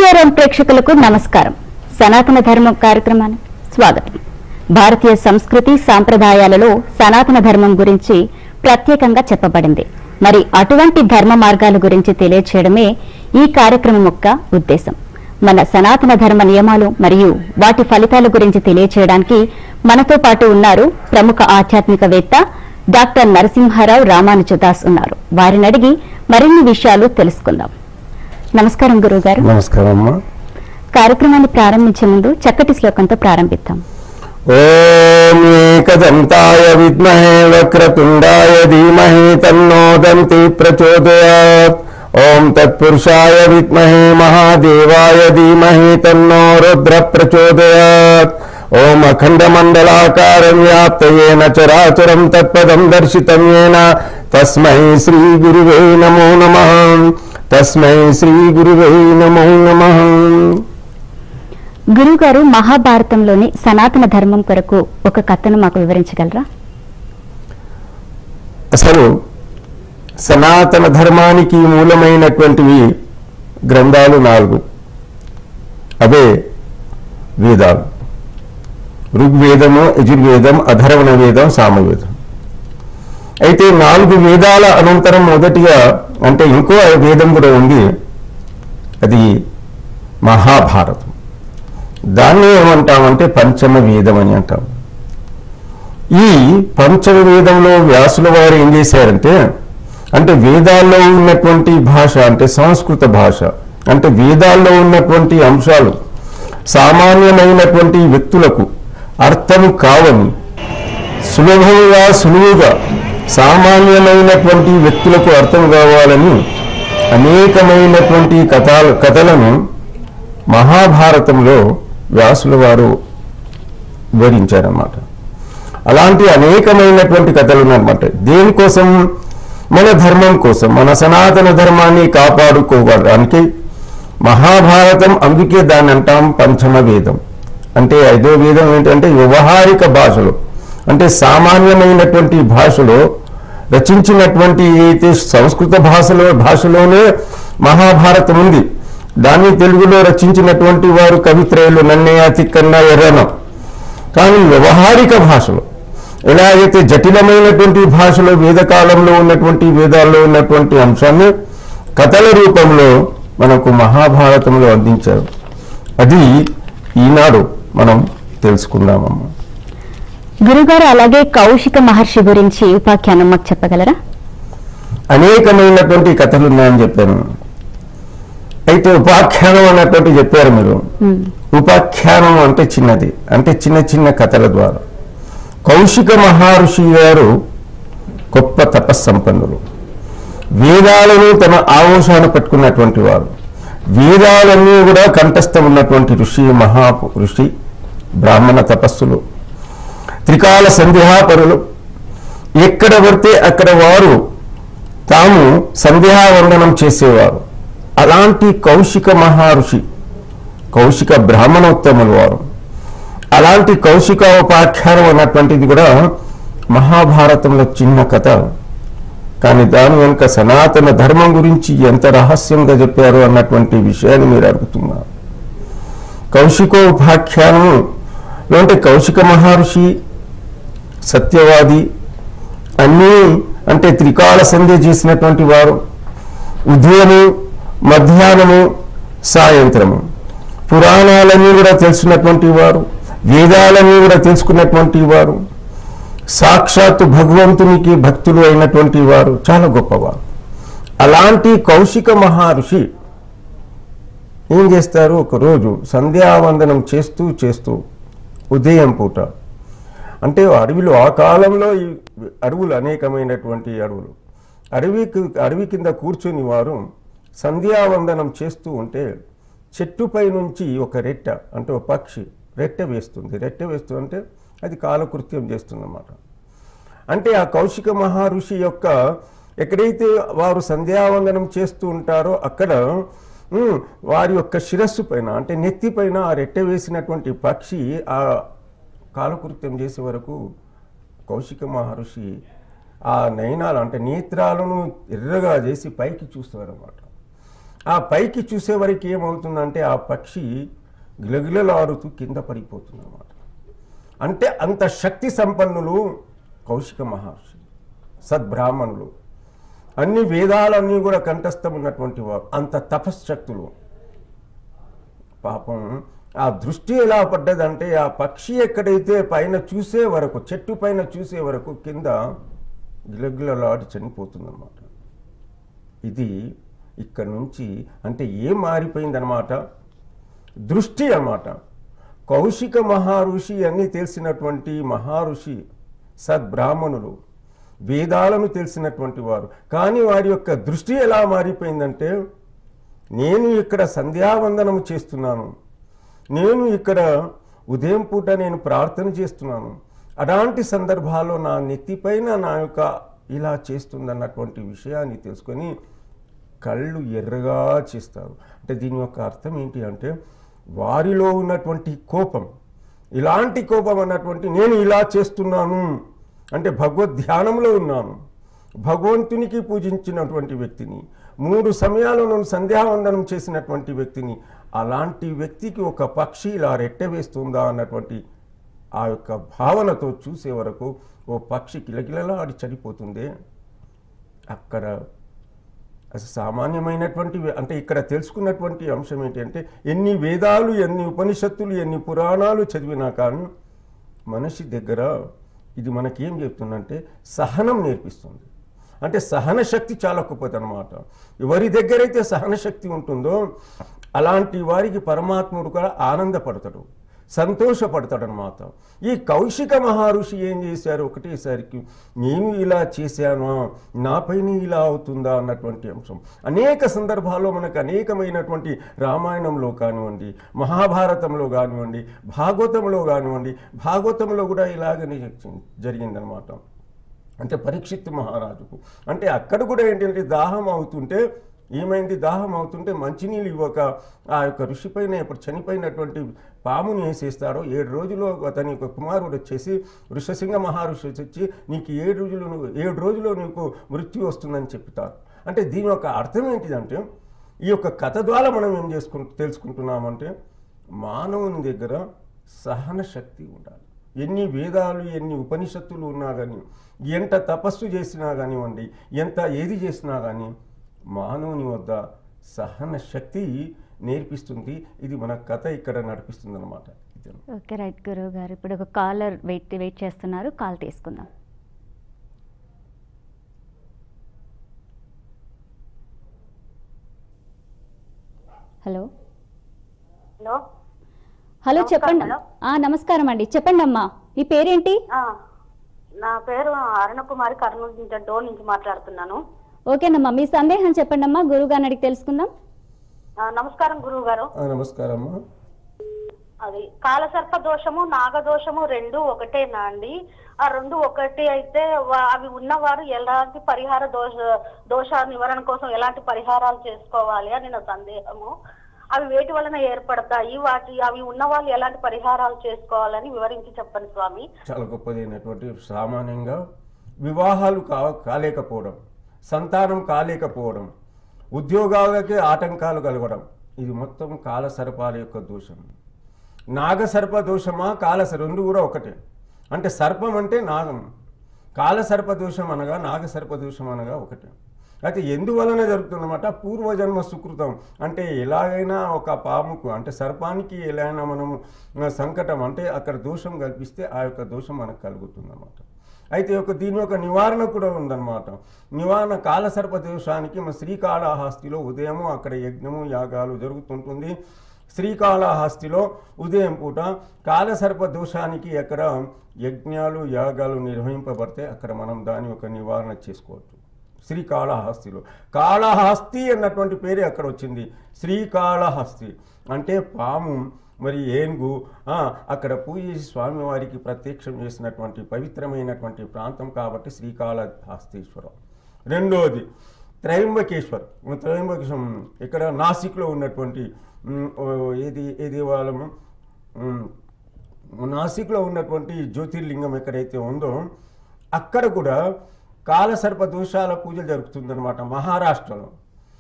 టీవీఆర్ఎం ప్రేక్షకులకు నమస్కారం సనాతన ధర్మం కార్యక్రమానికి స్వాగతం భారతీయ సంస్కృతి సాంప్రదాయాలలో సనాతన ధర్మం గురించి ప్రత్యేకంగా చెప్పబడింది మరి అటువంటి ధర్మ మార్గాల గురించి తెలియచేయడమే ఈ కార్యక్రమం యొక్క ఉద్దేశం మన సనాతన ధర్మ నియమాలు మరియు వాటి ఫలితాల గురించి తెలియచేయడానికి మనతో పాటు ఉన్నారు ప్రముఖ ఆధ్యాత్మికవేత్త డాక్టర్ నరసింహారావు రామానుజదాస్ ఉన్నారు వారిని అడిగి మరిన్ని విషయాలు తెలుసుకుందాం నమస్కారం గురుగారు నమస్కారం అమ్మా కార్యక్రమాన్ని ప్రారంభించే ముందు చక్కటి శ్లోకంతో ప్రారంభిద్దాం ఓం ఏకదంతాయ విద్మహే వక్రతుండాయ ధీమహి తన్నోదంతి ప్రచోదయాత్ ఓం తత్పురుషాయ విద్మహే మహాదేవాయ ధీమహి తన్నో రుద్ర ప్రచోదయాత్ ఓం అఖండమండలాకారం వ్యాప్తయేన చరాచరం తత్పదం దర్శితం ఏన తస్మై శ్రీ గురువే నమో నమః తస్మై శ్రీ గురువే నమో నమః గురుగారు మహాభారతంలోని సనాతన ధర్మం కొరకు ఒక కథను మాకు వివరించగలరా అసలు సనాతన ధర్మానికి మూలమైనటువంటివి గ్రంథాలు నాలుగు అవే వేదాలు ఋగ్వేదము యజుర్వేదం అధర్వణ వేదం సామవేదం అయితే నాలుగు వేదాల అనంతరం మొదటిగా అంటే ఇంకో వేదం కూడా ఉంది అది మహాభారతం దాన్ని ఏమంటామంటే పంచమ వేదం అని అంటాం ఈ పంచమ వేదంలో వ్యాసుల వారు ఏం చేశారంటే అంటే వేదాల్లో ఉన్నటువంటి భాష అంటే సంస్కృత భాష అంటే వేదాల్లో ఉన్నటువంటి అంశాలు సామాన్యమైనటువంటి వ్యక్తులకు అర్థం కావని సులభంగా సులువుగా సామాన్యమైనటువంటి వ్యక్తులకు అర్థం కావాలని అనేకమైనటువంటి కథలు కథలను మహాభారతంలో వ్యాసుల వారు వివరించారన్నమాట అలాంటి అనేకమైనటువంటి కథలు ఉన్నాయన్నమాట దేనికోసం మన ధర్మం కోసం మన సనాతన ధర్మాన్ని కాపాడుకోవడానికి మహాభారతం అందుకే దాన్ని అంటాం పంచమ వేదం అంటే ఐదో వేదం ఏంటంటే వ్యవహారిక భాషలో అంటే సామాన్యమైనటువంటి భాషలో రచించినటువంటి అయితే సంస్కృత భాషలో భాషలోనే మహాభారతం ఉంది దాన్ని తెలుగులో రచించినటువంటి వారు కవిత్రయులు నన్నయ్య తిక్కన్న ఎర్రన కానీ వ్యవహారిక భాషలో ఎలా అయితే జటిలమైనటువంటి భాషలో వేదకాలంలో ఉన్నటువంటి వేదాల్లో ఉన్నటువంటి అంశాన్ని కథల రూపంలో మనకు మహాభారతంలో అందించారు అది ఈనాడు మనం తెలుసుకుందామమ్మా గురుగారు అలాగే కౌశిక మహర్షి గురించి ఉపాఖ్యానం మాకు చెప్పగలరా అనేకమైనటువంటి కథలు ఉన్నాయని చెప్పాను అయితే ఉపాఖ్యానం అన్నటువంటి చెప్పారు మీరు ఉమ్, ఉపాఖ్యానం అంటే చిన్నది అంటే చిన్న చిన్న కథల ద్వారా కౌశిక మహర్షి గారు గొప్ప తపస్సంపన్నులు వేదాలను తన ఆవేశాన్ని పెట్టుకున్నటువంటి వారు వేదాలన్నీ కూడా కంఠస్థం ఉన్నటువంటి ఋషి మహా ఋషి బ్రాహ్మణ తపస్సులు త్రికాల సంధ్యాపరులు ఎక్కడ పడితే అక్కడ వారు తాము సంధ్యావందనం చేసేవారు అలాంటి కౌశిక మహర్షి కౌశిక బ్రాహ్మణోత్తములు వారు అలాంటి కౌశిక ఉపాఖ్యానం అన్నటువంటిది కూడా మహాభారతంలో చిన్న కథ కానీ దాని వెనుక సనాతన ధర్మం గురించి ఎంత రహస్యంగా చెప్పారు అన్నటువంటి విషయాన్ని మీరు అడుగుతున్నారు కౌశికోపాఖ్యానం అంటే కౌశిక మహర్షి సత్యవాది అన్నీ అంటే త్రికాల సంధ్య చేసినటువంటి వారు ఉదయము మధ్యాహ్నము సాయంత్రము పురాణాలన్నీ కూడా తెలిసినటువంటి వారు వేదాలన్నీ కూడా తెలుసుకున్నటువంటి వారు సాక్షాత్తు భగవంతునికి భక్తులు అయినటువంటి వారు చాలా గొప్పవారు అలాంటి కౌశిక మహర్షి ఏం చేస్తారు ఒకరోజు సంధ్యావందనం చేస్తూ చేస్తూ ఉదయం పూట అంటే అడవిలో ఆ కాలంలో ఈ అడవులు అనేకమైనటువంటి అడవులు అడవికి అడవి కింద కూర్చొని వారు సంధ్యావందనం చేస్తూ ఉంటే చెట్టుపై నుంచి ఒక రెట్ట అంటే ఒక పక్షి రెట్టె వేస్తుంది రెట్టె వేస్తూ అంటే అది కాలకృత్యం చేస్తుందన్నమాట అంటే ఆ కౌశిక మహర్షి యొక్క ఎక్కడైతే వారు సంధ్యావందనం చేస్తూ ఉంటారో అక్కడ ఉమ్, వారి యొక్క శిరస్సు పైన అంటే నెత్తి పైన ఆ రెట్టె వేసినటువంటి పక్షి ఆ కాలకృత్యం చేసే వరకు కౌశిక మహర్షి ఆ నయనాలు అంటే నేత్రాలను ఎర్రగా చేసి పైకి చూస్తారన్నమాట ఆ పైకి చూసే వరకు ఏమవుతుందంటే ఆ పక్షి గిలగిలలాడుతూ కింద పడిపోతుంది అన్నమాట అంటే అంత శక్తి సంపన్నులు కౌశిక మహర్షి సద్బ్రాహ్మణులు అన్ని వేదాలన్నీ కూడా కంఠస్థం ఉన్నటువంటి వారు అంత తపశ్శక్తులు పాపం ఆ దృష్టి ఎలా పడ్డదంటే ఆ పక్షి ఎక్కడైతే పైన చూసే వరకు చెట్టు పైన చూసే వరకు కింద గిలగిలలాడి చనిపోతుందన్నమాట ఇది ఇక్కడ నుంచి అంటే ఏం మారిపోయిందన్నమాట దృష్టి అన్నమాట కౌశిక మహారుషి అన్నీ తెలిసినటువంటి మహారుషి సద్బ్రాహ్మణులు వేదాలను తెలిసినటువంటి వారు కానీ వారి యొక్క దృష్టి ఎలా మారిపోయిందంటే నేను ఇక్కడ సంధ్యావందనము చేస్తున్నాను నేను ఇక్కడ ఉదయం పూట నేను ప్రార్థన చేస్తున్నాను అలాంటి సందర్భాల్లో నా నెత్తిపైన నా యొక్క ఇలా చేస్తుందన్నటువంటి విషయాన్ని తెలుసుకొని కళ్ళు ఎర్రగా చేస్తారు అంటే దీని యొక్క అర్థం ఏంటి అంటే వారిలో ఉన్నటువంటి కోపం ఇలాంటి కోపం అన్నటువంటి నేను ఇలా చేస్తున్నాను అంటే భగవద్ ధ్యానంలో ఉన్నాను భగవంతునికి పూజించినటువంటి వ్యక్తిని మూడు సమయాలను సంధ్యావందనం చేసినటువంటి వ్యక్తిని అలాంటి వ్యక్తికి ఒక పక్షి ఇలా రెట్టవేస్తుందా అన్నటువంటి ఆ యొక్క భావనతో చూసే వరకు ఓ పక్షి కిలకిలలాడి చనిపోతుంది అక్కడ అసలు సామాన్యమైనటువంటి వే- అంటే ఇక్కడ తెలుసుకున్నటువంటి అంశం ఏంటంటే ఎన్ని వేదాలు ఎన్ని ఉపనిషత్తులు ఎన్ని పురాణాలు చదివినా కానీ మనిషి దగ్గర ఇది మనకేం చెప్తుందంటే సహనం నేర్పిస్తుంది అంటే సహన శక్తి చాలా గొప్పది అనమాట ఎవరి దగ్గరైతే సహన శక్తి ఉంటుందో అలాంటి వారికి పరమాత్ముడు కూడా ఆనందపడతాడు సంతోషపడతాడు అనమాట ఈ కౌశిక మహర్షి ఏం చేశారు ఒకటేసరికి నేను ఇలా చేశాను నాపైన ఇలా అవుతుందా అన్నటువంటి అంశం అనేక సందర్భాల్లో మనకు అనేకమైనటువంటి రామాయణంలో కానివ్వండి మహాభారతంలో కానివ్వండి భాగవతంలో కానివ్వండి భాగవతంలో కూడా ఇలాగనే జరిగిందనమాట అంటే పరీక్షిత్ మహారాజుకు అంటే అక్కడ కూడా ఏంటంటే దాహం అవుతుంటే ఏమైంది దాహం అవుతుంటే మంచినీళ్ళు ఇవ్వక ఆ యొక్క ఋషి పైన ఇప్పుడు చనిపోయినటువంటి పాముని వేసేస్తాడో ఏడు రోజులు అతని యొక్క కుమారుడు వచ్చేసి ఋషసింగ మహర్షి వచ్చి నీకు ఏడు రోజులు నువ్వు- ఏడు రోజుల్లో నీకు మృత్యు వస్తుందని చెప్తారు అంటే దీని యొక్క అర్థం ఏంటిదంటే ఈ యొక్క కథ ద్వారా మనం ఏం చేసుకు తెలుసుకుంటున్నామంటే మానవుని దగ్గర సహన శక్తి ఉండాలి ఎన్ని వేదాలు ఎన్ని ఉపనిషత్తులు ఉన్నా కానీ ఎంత తపస్సు చేసినా కానివ్వండి ఎంత ఏది చేసినా కానీ మానవుని వద్ద సహన శక్తి నేర్పిస్తుంది ఇది మన కథ ఇక్కడ నడిపిస్తుంది అనమాట ఇది ఓకే రైట్ గురువు గారు ఇప్పుడు ఒక కాలర్ వెయిట్ వెయిట్ చేస్తున్నారు కాల్ తీసుకుందాం హలో హలో హలో నమస్కారం చెప్పండి మేడం. ఆ, నమస్కారం అండి చెప్పండి అమ్మా మీ పేరేంటి ఆ, నా పేరు అరుణకుమారి కర్నూలు నుంచి డోర్ నుంచి మాట్లాడుతున్నాను ఓకేనమ్మా మీ సందేహం చెప్పండి అమ్మా గురువు గారిని అడిగి తెలుసుకుందాం ఆ, నమస్కారం గురువు గారు ఆ, నమస్కారం అమ్మా అది కాలసర్ప దోషము నాగదోషము రెండు ఒకటేనా అండి ఆ రెండు ఒకటి అయితే వా- అవి ఉన్నవారు ఎలాంటి పరిహార దోష దోష నివారణ కోసం ఎలాంటి పరిహారాలు చేసుకోవాలి అని నా సందేహము అవి వేటి వలన ఏర్పడతాయి వాటి అవి ఉన్న వాళ్ళు ఎలాంటి పరిహారాలు చేసుకోవాలని వివరించి చెప్పండి స్వామి చాలా గొప్పదైనటువంటి సామాన్యంగా వివాహాలు కా కాలేకపోవడం సంతానం కాలేకపోవడం ఉద్యోగాలకి ఆటంకాలు కలగడం ఇది మొత్తం కాలసర్పాల యొక్క దోషం నాగసర్ప దోషమా కాలస రెండు కూడా ఒకటే అంటే సర్పం అంటే నాగం కాలసర్ప దోషం అనగా నాగసర్ప దోషం అనగా ఒకటే అయితే ఎందువలన జరుగుతుందన్నమాట పూర్వజన్మ సుకృతం అంటే ఎలాగైనా ఒక పాముకు అంటే సర్పానికి ఎలాగైనా మనము ఆ, సంకటం అంటే అక్కడ దోషం కల్పిస్తే ఆ యొక్క దోషం మనకు కలుగుతుందన్నమాట అయితే ఒక దీని యొక్క నివారణ కూడా ఉందన్నమాట నివారణ కాలసర్ప దోషానికి మన శ్రీకాళహస్తిలో ఉదయము అక్కడ యజ్ఞము యాగాలు జరుగుతుంటుంది శ్రీకాళహస్తిలో ఉదయం పూట కాలసర్ప దోషానికి ఎక్కడ యజ్ఞాలు యాగాలు నిర్వహింపబడితే అక్కడ మనం దాని యొక్క నివారణ చేసుకోవచ్చు శ్రీకాళహస్తిలో కాళహస్తి అన్నటువంటి పేరే అక్కడ వచ్చింది శ్రీకాళహస్తి అంటే పాము మరి ఏనుగు ఆ, అక్కడ పూజ చేసి స్వామివారికి ప్రత్యక్షం చేసినటువంటి పవిత్రమైనటువంటి ప్రాంతం కాబట్టి శ్రీకాళహస్తీశ్వరం రెండోది త్రయంబకేశ్వర్ త్రయంబకేశ్వరం ఇక్కడ నాసిక్లో ఉన్నటువంటి ఉమ్, ఓ, ఏది ఏ దేవాలయము ఉమ్, నాసిక్లో ఉన్నటువంటి జ్యోతిర్లింగం ఎక్కడైతే ఉందో అక్కడ కూడా కాలసర్ప దోషాల పూజ జరుగుతుందన్నమాట మహారాష్ట్రలో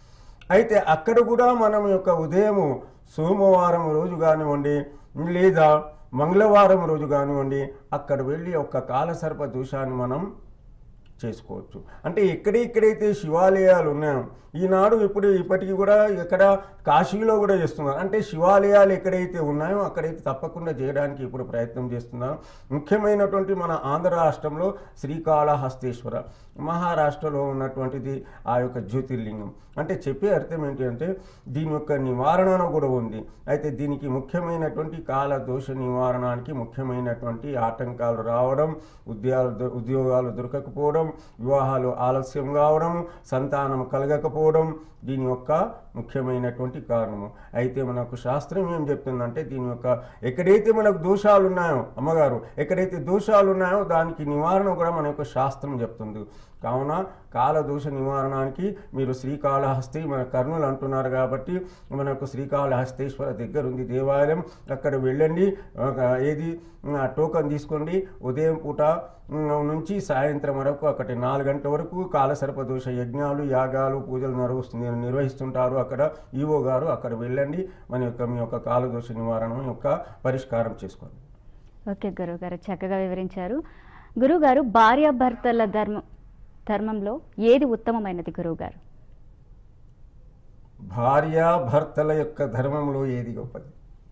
అయితే అక్కడ కూడా మనం యొక్క ఉదయము సోమవారం రోజు కానివ్వండి లేదా మంగళవారం రోజు కానివ్వండి అక్కడ వెళ్ళి ఒక కాలసర్ప దోషాన్ని మనం చేసుకోవచ్చు అంటే ఎక్కడ ఎక్కడైతే శివాలయాలు ఉన్నాయో ఈనాడు ఇప్పుడు ఇప్పటికీ కూడా ఎక్కడ కాశీలో కూడా చేస్తున్నారు అంటే శివాలయాలు ఎక్కడైతే ఉన్నాయో అక్కడైతే తప్పకుండా చేయడానికి ఇప్పుడు ప్రయత్నం చేస్తున్నారు ముఖ్యమైనటువంటి మన ఆంధ్ర రాష్ట్రంలో శ్రీకాళహస్తేశ్వర మహారాష్ట్రలో ఉన్నటువంటిది ఆ యొక్క జ్యోతిర్లింగం అంటే చెప్పే అర్థం ఏంటి అంటే దీని యొక్క నివారణ కూడా ఉంది అయితే దీనికి ముఖ్యమైనటువంటి కాల దోష నివారణకి ముఖ్యమైనటువంటి ఆటంకాలు రావడం ఉద్యోగాలు ఉద్యోగాలు దొరకకపోవడం వివాహాలు ఆలస్యం కావడం సంతానం కలగకపోవడం దీని యొక్క ముఖ్యమైనటువంటి కారణము అయితే మనకు శాస్త్రం ఏం చెప్తుందంటే దీని యొక్క ఎక్కడైతే మనకు దోషాలు ఉన్నాయో అమ్మగారు ఎక్కడైతే దోషాలు ఉన్నాయో దానికి నివారణ కూడా మన యొక్క శాస్త్రం చెప్తుంది కావున కాల దోష నివారణకి మీరు శ్రీకాళహస్తి మన కర్నూలు అంటున్నారు కాబట్టి మనకు శ్రీకాళహస్తేశ్వర దగ్గర ఉంది దేవాలయం అక్కడ వెళ్ళండి ఒక ఏది ఆ, టోకన్ తీసుకోండి ఉదయం పూట ఉమ్, నుంచి సాయంత్రం వరకు అక్కడ నాలుగు గంటల వరకు కాలసర్ప దోష యజ్ఞాలు యాగాలు పూజలు నిర్వహిస్తుంది నిర్వహిస్తుంటారు అక్కడ ఈవో గారు అక్కడ వెళ్ళండి మన యొక్క మీ యొక్క కాలదోష నివారణ యొక్క పరిష్కారం చేసుకోండి ఓకే గురువుగారు చక్కగా వివరించారు గురువుగారు భార్యాభర్తల ధర్మం ధర్మంలో ఏది ఉత్తమమైనది గురువుగారు భార్య భర్తల యొక్క ధర్మంలో ఏది గొప్పది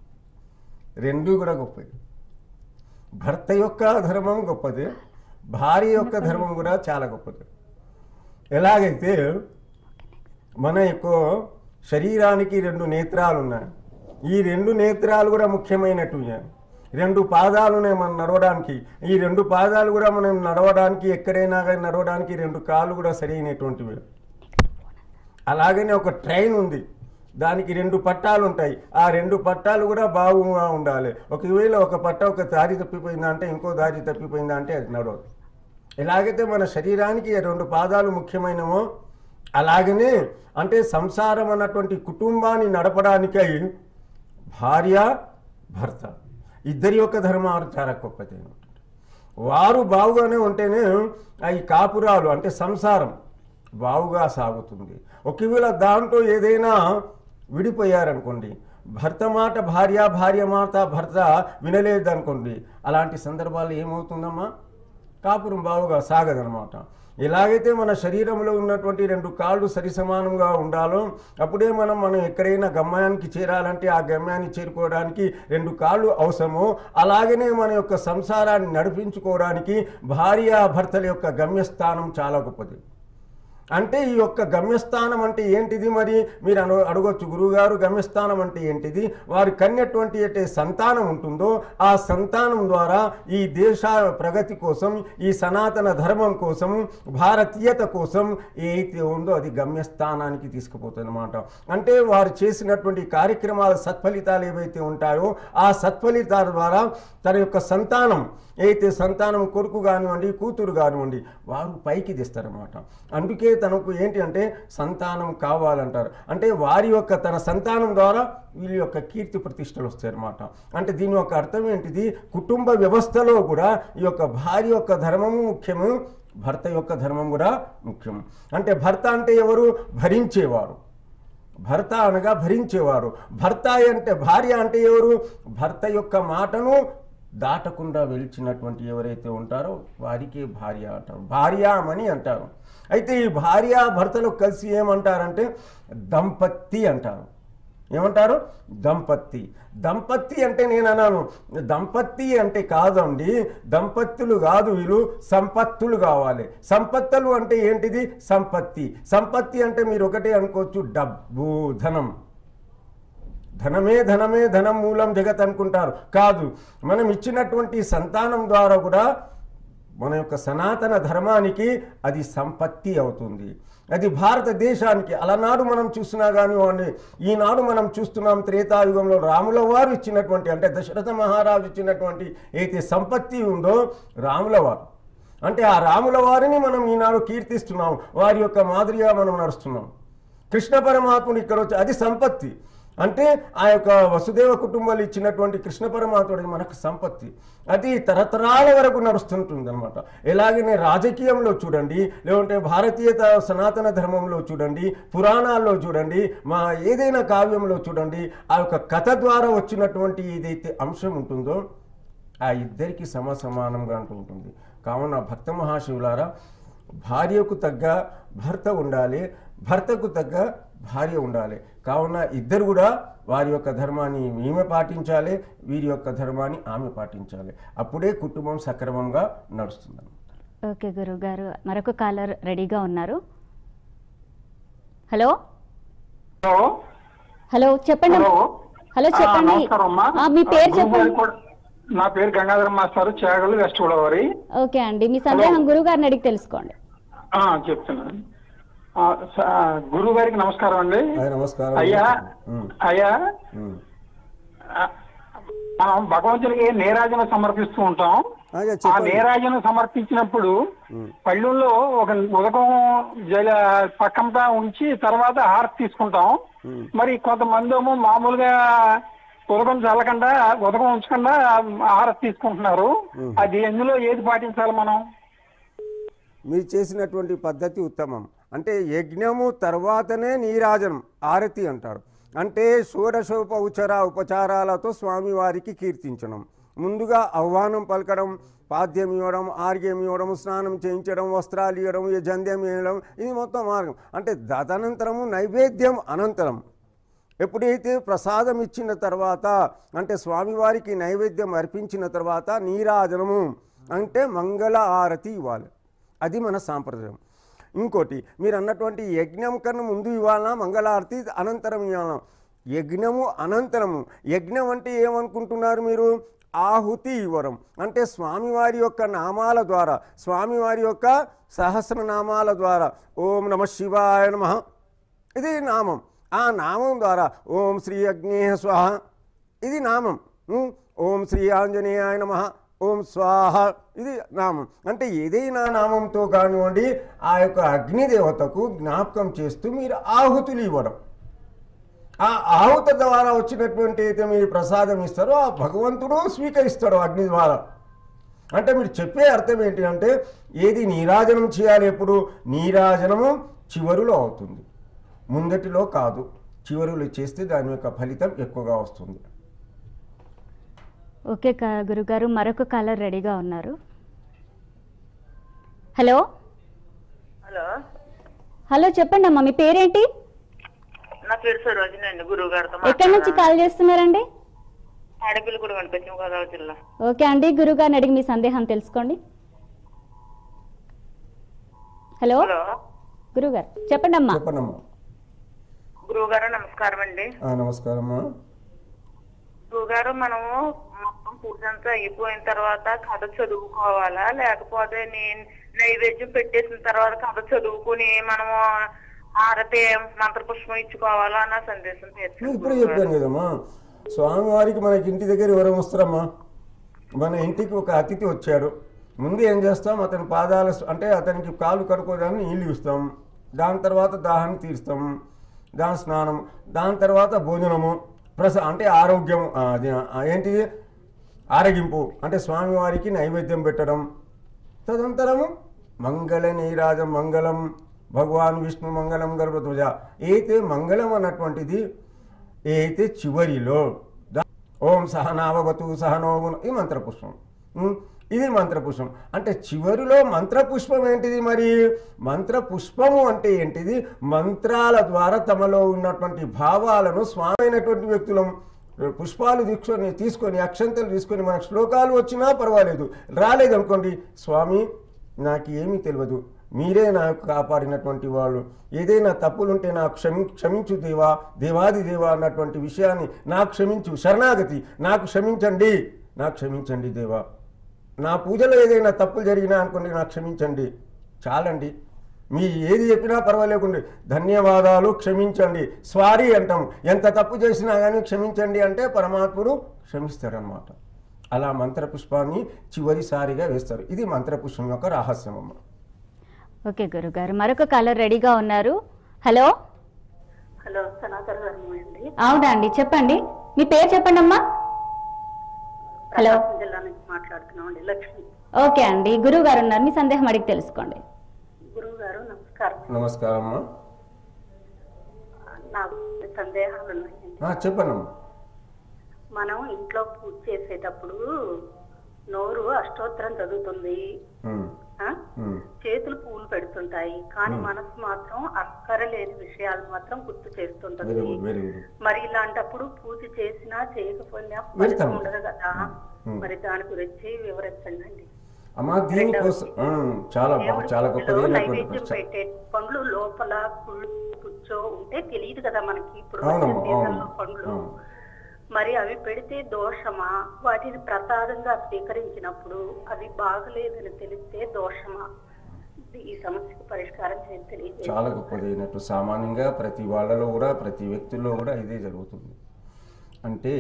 రెండూ కూడా గొప్పది భర్త యొక్క ధర్మం గొప్పది భార్య యొక్క ధర్మం కూడా చాలా గొప్పది ఎలాగైతే మన యొక్క శరీరానికి రెండు నేత్రాలు ఉన్నాయి ఈ రెండు నేత్రాలు కూడా ముఖ్యమైనట్టుగా రెండు పాదాలు ఉన్నాయి మనం నడవడానికి ఈ రెండు పాదాలు కూడా మనం నడవడానికి ఎక్కడైనా కానీ నడవడానికి రెండు కాళ్ళు కూడా సరైనటువంటివి అలాగనే ఒక ట్రైన్ ఉంది దానికి రెండు పట్టాలు ఉంటాయి ఆ రెండు పట్టాలు కూడా బాగుగా ఉండాలి ఒకవేళ ఒక పట్ట ఒక దారి తప్పిపోయిందా అంటే ఇంకో దారి తప్పిపోయిందా అంటే అది నడవదు ఎలాగైతే మన శరీరానికి రెండు పాదాలు ముఖ్యమైనవో అలాగనే అంటే సంసారం అన్నటువంటి కుటుంబాన్ని నడపడానికై భార్య భర్త ఇద్దరి యొక్క ధర్మాలు చాలా గొప్పది వారు బావుగానే ఉంటేనే ఆ ఈ కాపురాలు అంటే సంసారం బావుగా సాగుతుంది ఒకవేళ దాంట్లో ఏదైనా విడిపోయారనుకోండి భర్త మాట భార్య భార్య మాట భర్త వినలేదనుకోండి అలాంటి సందర్భాలు ఏమవుతుందమ్మా కాపురం బావుగా సాగదనమాట ఎలాగైతే మన శరీరంలో ఉన్నటువంటి రెండు కాళ్ళు సరి సమానంగా ఉండాలో అప్పుడే మనం మనం ఎక్కడైనా గమ్యానికి చేరాలంటే ఆ గమ్యాన్ని చేరుకోవడానికి రెండు కాళ్ళు అవసరమో అలాగనే మన యొక్క సంసారాన్ని నడిపించుకోవడానికి భార్య భర్తల యొక్క గమ్యస్థానం చాలా గొప్పది అంటే ఈ యొక్క గమ్యస్థానం అంటే ఏంటిది మరి మీరు అను అడగొచ్చు గురువుగారు గమ్యస్థానం అంటే ఏంటిది వారి కన్నెటువంటి అంటే సంతానం ఉంటుందో ఆ సంతానం ద్వారా ఈ దేశ ప్రగతి కోసం ఈ సనాతన ధర్మం కోసం భారతీయత కోసం ఏదైతే ఉందో అది గమ్యస్థానానికి తీసుకుపోతుంది అనమాట అంటే వారు చేసినటువంటి కార్యక్రమాల సత్ఫలితాలు ఏవైతే ఉంటాయో ఆ సత్ఫలితాల ద్వారా తన యొక్క సంతానం ఏదైతే సంతానం కొడుకు కానివ్వండి కూతురు కానివ్వండి వారు పైకి తెస్తారన్నమాట అందుకే తనకు ఏంటి అంటే సంతానం కావాలంటారు అంటే వారి యొక్క తన సంతానం ద్వారా వీళ్ళ యొక్క కీర్తి ప్రతిష్టలు వస్తాయన్నమాట అంటే దీని యొక్క అర్థం ఏంటిది కుటుంబ వ్యవస్థలో కూడా ఈ యొక్క భార్య యొక్క ధర్మము ముఖ్యము భర్త యొక్క ధర్మం కూడా ముఖ్యం అంటే భర్త అంటే ఎవరు భరించేవారు భర్త అనగా భరించేవారు భర్త అంటే భార్య అంటే ఎవరు భర్త యొక్క మాటను దాటకుండా వెలిచినటువంటి ఎవరైతే ఉంటారో వారికి భార్య అంటారు భార్యామణి అంటారు అయితే ఈ భార్య భర్తలు కలిసి ఏమంటారంటే దంపతి అంటారు ఏమంటారు దంపతి దంపతి అంటే నేను అన్నాను దంపతి అంటే కాదండి దంపతులు కాదు వీళ్ళు సంపత్తులు కావాలి సంపత్తులు అంటే ఏంటిది సంపత్తి సంపత్తి అంటే మీరు ఒకటే అనుకోవచ్చు డబ్బు ధనం ధనమే ధనమే ధనం మూలం జగత్ అనుకుంటారు కాదు మనం ఇచ్చినటువంటి సంతానం ద్వారా కూడా మన యొక్క సనాతన ధర్మానికి అది సంపత్తి అవుతుంది అది భారతదేశానికి అలనాడు మనం చూసినా కానివ్వండి ఈనాడు మనం చూస్తున్నాం త్రేతాయుగంలో రాముల వారు ఇచ్చినటువంటి అంటే దశరథ మహారాజు ఇచ్చినటువంటి ఏదైతే సంపత్తి ఉందో రాముల వారు అంటే ఆ రాముల వారిని మనం ఈనాడు కీర్తిస్తున్నాం వారి యొక్క మాదిరిగా మనం నడుస్తున్నాం కృష్ణ పరమాత్ముడు ఇక్కడ వచ్చి అది సంపత్తి అంటే ఆ యొక్క వసుదేవ కుటుంబాలు ఇచ్చినటువంటి కృష్ణ పరమాత్ముడి మనకు సంపత్తి అది తరతరాల వరకు నడుస్తుంటుంది అనమాట ఎలాగనే రాజకీయంలో చూడండి లేదంటే భారతీయత సనాతన ధర్మంలో చూడండి పురాణాల్లో చూడండి మా ఏదైనా కావ్యంలో చూడండి ఆ యొక్క కథ ద్వారా వచ్చినటువంటి ఏదైతే అంశం ఉంటుందో ఆ ఇద్దరికి సమసమానంగా అంటూ ఉంటుంది కావున భక్త మహాశివులారా భార్యకు తగ్గ భర్త ఉండాలి భర్తకు తగ్గ భార్య ఉండాలి కావున ఇద్దరు కూడా వారి యొక్క ధర్మాన్ని ఈమె పాటించాలి వీరి యొక్క ధర్మాన్ని ఆమె పాటించాలి అప్పుడే కుటుంబం సక్రమంగా నడుస్తుంది ఓకే గురువు గారు మరొక కాలర్ రెడీగా ఉన్నారు హలో హలో హలో చెప్పండి హలో హలో ఆ, చెప్పండి నమస్కారం అమ్మా ఆ, మీ పేరు గురువు చెప్పండి గారికి కూడా- నా పేరు గంగాధర మాస్టర్ చేగలు వెస్ట్ గోదావరి ఓకే అండి మీ సందేహం గురువు గారిని అడిగి తెలుసుకోండి ఆ, చెప్తున్నాను ఆ, స- ఆ, గురువు గారికి నమస్కారం అండి అయ్యా, నమస్కారం. అయ్యా ఉమ్. అయ్యా ఉమ్. ఆ, మనం భగవంతునికి నీరాజన సమర్పిస్తూ ఉంటాం అయ్యా, ఆ చెప్పండి. నీరాజన సమర్పించినప్పుడు పళ్ళుల్లో ఒక ఉదకం జల పక్కంతా ఉంచి తర్వాత హారతి తీసుకుంటాం మరి కొంతమంది ఏమో మామూలుగా ఉదకం చల్లకుండా ఉదకం ఉంచకుండా హారతి తీసుకుంటున్నారు అది ఎందులో ఏది పాటించాలి మనం మీరు చేసినటువంటి పద్ధతి ఉత్తమం అంటే యజ్ఞము తర్వాతనే నీరాజనం ఆరతి అంటారు అంటే షోడశోప ఉచర ఉపచారాలతో స్వామివారికి కీర్తించడం ముందుగా ఆహ్వానం పలకడం పాద్యం ఇవ్వడం ఆర్గ్యం ఇవ్వడం స్నానం చేయించడం వస్త్రాలు ఇవ్వడం ఈ జంధ్యం ఇవ్వడం ఇది మొత్తం మార్గం అంటే తదనంతరము నైవేద్యం అనంతరం ఎప్పుడైతే ప్రసాదం ఇచ్చిన తర్వాత అంటే స్వామివారికి నైవేద్యం అర్పించిన తర్వాత నీరాజనము అంటే మంగళ ఆరతి ఇవ్వాలి అది మన సాంప్రదాయం ఇంకోటి మీరు అన్నటువంటి యజ్ఞం కన్నా ముందు ఇవ్వాలన్నా మంగళారతి అనంతరం ఇవ్వాలన్నా యజ్ఞము అనంతరము యజ్ఞం అంటే ఏమనుకుంటున్నారు మీరు ఆహుతి ఇవ్వడం అంటే స్వామివారి యొక్క నామాల ద్వారా స్వామివారి యొక్క సహస్రనామాల ద్వారా ఓం నమ శివాయ నమ ఇది నామం ఆ నామం ద్వారా ఓం శ్రీ అగ్నేయ స్వాహ ఇది నామం ఉం? ఓం శ్రీ ఆంజనేయాయ నమ ఓం స్వాహ ఇది నామం అంటే ఏదైనా నామంతో కానివ్వండి ఆ యొక్క అగ్నిదేవతకు జ్ఞాపకం చేస్తూ మీరు ఆహుతులు ఇవ్వడం ఆ ఆహుత ద్వారా వచ్చినటువంటి అయితే మీరు ప్రసాదం ఇస్తారో ఆ భగవంతుడు స్వీకరిస్తాడు అగ్ని ద్వారా అంటే మీరు చెప్పే అర్థం ఏంటి అంటే ఏది నీరాజనం చేయాలి ఎప్పుడు నీరాజనము చివరిలో అవుతుంది ముందటిలో కాదు చివరిలో చేస్తే దాని యొక్క ఫలితం ఎక్కువగా వస్తుంది ఓకే క- గురుగారు మరొక కాలర్ రెడీగా ఉన్నారు హలో హలో హలో చెప్పండి అమ్మా మీ పేరేంటి నా పేరు సరోజిని అండి గురువు గారితో ఎక్కడి నుంచి కాల్ చేస్తున్నారండి ఆడపిల్ల కూడా పశ్చిమ గోదావరి జిల్లా ఓకే అండి గురువు గారిని అడిగి మీ సందేహం తెలుసుకోండి హలో హలో గురువు గారు చెప్పండి అమ్మా చెప్పండమ్మా గురువు గారు నమస్కారం అండి ఆ, నమస్కారమ్మా గురువు గారు మనము మొత్తం పూజ అంతా అయిపోయిన తర్వాత కథ చదువుకోవాలా లేకపోతే నేను నైవేద్యం పెట్టేసిన తర్వాత కథ చదువుకుని మనము హారతి మంత్రపుష్పం ఇచ్చుకోవాలా అన్న సందేశం నేను తీర్చండి ఇప్పుడే గురువు గారు. చెప్పాను కదమ్మా స్వామివారికి మనకి ఇంటి దగ్గర ఎవరు వస్తారమ్మా మన ఇంటికి ఒక అతిథి వచ్చాడు ముందు ఏం చేస్తాం అతని పాదాల అంటే అతనికి కాలు కడుక్కోవడానికి నీళ్ళు ఇస్తాం దాని తర్వాత దాహాన్ని తీరుస్తాం దాని స్నానం దాని తర్వాత భోజనము ప్రస అంటే ఆరోగ్యం ఆ, అది ఆ, ఏంటిది ఆరగింపు అంటే స్వామివారికి నైవేద్యం పెట్టడం తదనంతరము మంగళ నీరాజం మంగళం భగవాన్ విష్ణు మంగళం గర్భధ్వజ అయితే మంగళం అన్నటువంటిది అయితే చివరిలో దా- ఓం సహనావగతు సహనోగుణ ఈ మంత్రపుష్పం ఉం? ఇది మంత్రపుష్పం అంటే చివరిలో మంత్రపుష్పం ఏంటిది మరి మంత్రపుష్పము అంటే ఏంటిది మంత్రాల ద్వారా తమలో ఉన్నటువంటి భావాలను స్వామి అయినటువంటి వ్యక్తులం పుష్పాలు తీసుకొని తీసుకొని అక్షంతలు తీసుకొని మనకు శ్లోకాలు వచ్చినా పర్వాలేదు రాలేదనుకోండి స్వామి నాకు ఏమీ తెలియదు మీరే నాకు కాపాడినటువంటి వాళ్ళు ఏదైనా తప్పులుంటే నాకు క్షమి క్షమించు దేవా దేవాది దేవా అన్నటువంటి విషయాన్ని నాకు క్షమించు శరణాగతి నాకు క్షమించండి నాకు క్షమించండి దేవా నా పూజలో ఏదైనా తప్పులు జరిగినా అనుకోండి నాకు క్షమించండి చాలండి మీ ఏది చెప్పినా పర్వాలేకుండి ధన్యవాదాలు క్షమించండి స్వారీ అంటాం ఎంత తప్పు చేసినా కానీ క్షమించండి అంటే పరమాత్ముడు క్షమిస్తాడనమాట అలా మంత్రపుష్పాన్ని చివరిసారిగా వేస్తారు ఇది మంత్రపుష్పం యొక్క రహస్యం అమ్మ ఓకే గురుగారు మరొక కాలర్ రెడీగా ఉన్నారు హలో హలో సనాతన ధర్మం అండి అవునా అండి చెప్పండి మీ పేరు చెప్పండి అమ్మా హలో. ప్రకాశం జిల్లా నుంచి మాట్లాడుతున్నాం అండి లక్ష్మి ఓకే అండి గురువు గారు ఉన్నారు మీ సందేహం అడిగి తెలుసుకోండి గురువు గారు నమస్కారం నమస్కారం అమ్మా నాకు కొన్ని సందేహాలు ఉన్నాయండి ఆ, చెప్పండమ్మా మనం ఇంట్లో పూజ చేసేటప్పుడు నోరు అష్టోత్తరం చదువుతుంది ఉమ్, ఆ? ఉమ్. చేతులు పూలు పెడుతుంటాయి కానీ మనసు మాత్రం అక్కరలేని విషయాలు మాత్రం గుర్తు వెరీ చేస్తుంటుంది గుడ్ వెరీ గుడ్ మరి ఇలాంటప్పుడు పూజ చేసినా చేయకపోయినా వెళ్తాం. ఫలితం ఉండదు కదా ఉమ్. మరి దాని గురించి వివరించండి అండి అమ్మా దీనికోసం ఉమ్, చాలా బాగా దేవుడి చాలా పూజలో గొప్పదైనటువంటి నైవేద్యం ప్రశ్న పెట్టే పండ్లు లోపల కుళ్ళు కూర్చో ఉంటే తెలియదు కదా మనకి ఇప్పుడు అవునమ్మా, వచ్చే సీజన్లో అవును, పండ్లు అవును. మరి అవి పెడితే దోషమా వాటిని ప్రసాదంగా స్వీకరించినప్పుడు అవి బాగలేదని తెలిస్తే దోషమా ఇది- ఈ సమస్యకు పరిష్కారం చేసి తెలియజేయండి చాలా గొప్పదైనట్టు సామాన్యంగా ప్రతి వాళ్ళలో కూడా ప్రతి వ్యక్తుల్లో కూడా ఇదే జరుగుతుంది అంటే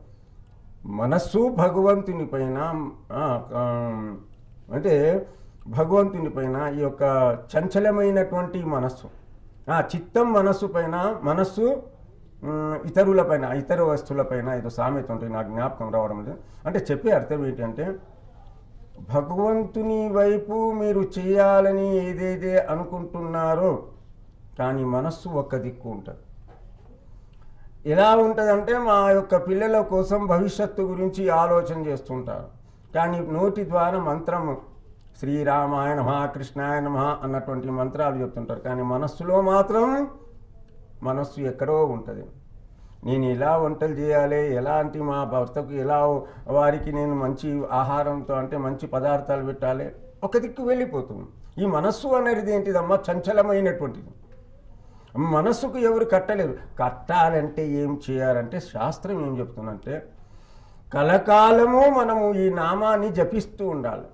మనస్సు భగవంతుని పైన ఆ, ఆ, అంటే భగవంతుని పైన ఈ యొక్క చంచలమైనటువంటి మనస్సు ఆ చిత్తం మనస్సు పైన మనస్సు ఉమ్, ఇతరుల పైన ఇతర వస్తువుల పైన ఏదో సామెత ఉంటుంది నాకు జ్ఞాపకం రావడం లేదు అంటే చెప్పే అర్థం ఏంటంటే భగవంతుని వైపు మీరు చేయాలని ఏదైతే అనుకుంటున్నారో కానీ మనస్సు ఒక్క దిక్కు ఉంటుంది ఎలా ఉంటుందంటే మా యొక్క పిల్లల కోసం భవిష్యత్తు గురించి ఆలోచన చేస్తుంటారు కానీ నోటి ద్వారా మంత్రము శ్రీరామాయ నమ కృష్ణాయ నమ అన్నటువంటి మంత్రాలు చెప్తుంటారు కానీ మనస్సులో మాత్రం మనస్సు ఎక్కడో ఉంటుంది నేను ఎలా వంటలు చేయాలి ఎలాంటి మా భర్తకు ఎలా వారికి నేను మంచి ఆహారంతో అంటే మంచి పదార్థాలు పెట్టాలి ఒక దిక్కు వెళ్ళిపోతుంది ఈ మనస్సు అనేది ఏంటిదమ్మా చంచలమైనటువంటిది మనస్సుకు ఎవరు కట్టలేరు కట్టాలంటే ఏం చేయాలంటే శాస్త్రం ఏం చెప్తుందంటే కలకాలము మనము ఈ నామాన్ని జపిస్తూ ఉండాలి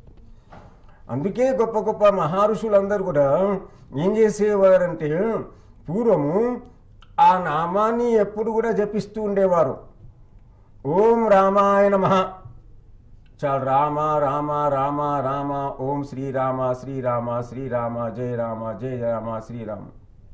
అందుకే గొప్ప గొప్ప మహర్షులందరూ కూడా ఏం చేసేవారంటే పూర్వము ఆ నామాన్ని ఎప్పుడు కూడా జపిస్తూ ఉండేవారు ఓం రామాయ నమః చాలు రామ రామ రామ రామ ఓం శ్రీరామ శ్రీరామ శ్రీరామ జయ రామ జయ రామ శ్రీరామ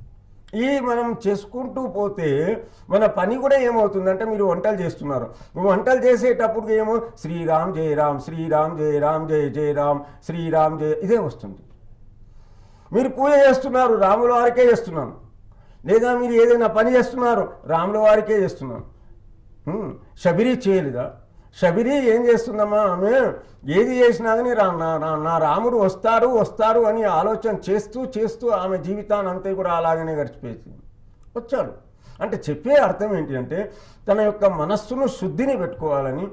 ఈ మనం చేసుకుంటూ పోతే మన పని కూడా ఏమవుతుందంటే మీరు వంటలు చేస్తున్నారు వంటలు చేసేటప్పుడు ఏమో శ్రీరామ్ జయ రామ్ శ్రీరామ్ జయ రామ్ జయ జయ రామ్ శ్రీరామ్ జయ ఇదే వస్తుంది మీరు పూజ చేస్తున్నారు రాముల వారికే చేస్తున్నాను లేదా మీరు ఏదైనా పని చేస్తున్నారు రాముల వారికే చేస్తున్నాను హ్మ్. శబరి చేయలేదా శబరి ఏం చేస్తుందమ్మా ఆమె ఏది చేసినా కానీ రా నా నా- నా రాముడు వస్తారు వస్తారు అని ఆలోచన చేస్తూ చేస్తూ ఆమె జీవితాన్ని అంతా కూడా అలాగనే గడిచిపోయింది వచ్చాడు అంటే చెప్పే అర్థం ఏంటి అంటే తన యొక్క మనస్సును శుద్ధిని పెట్టుకోవాలని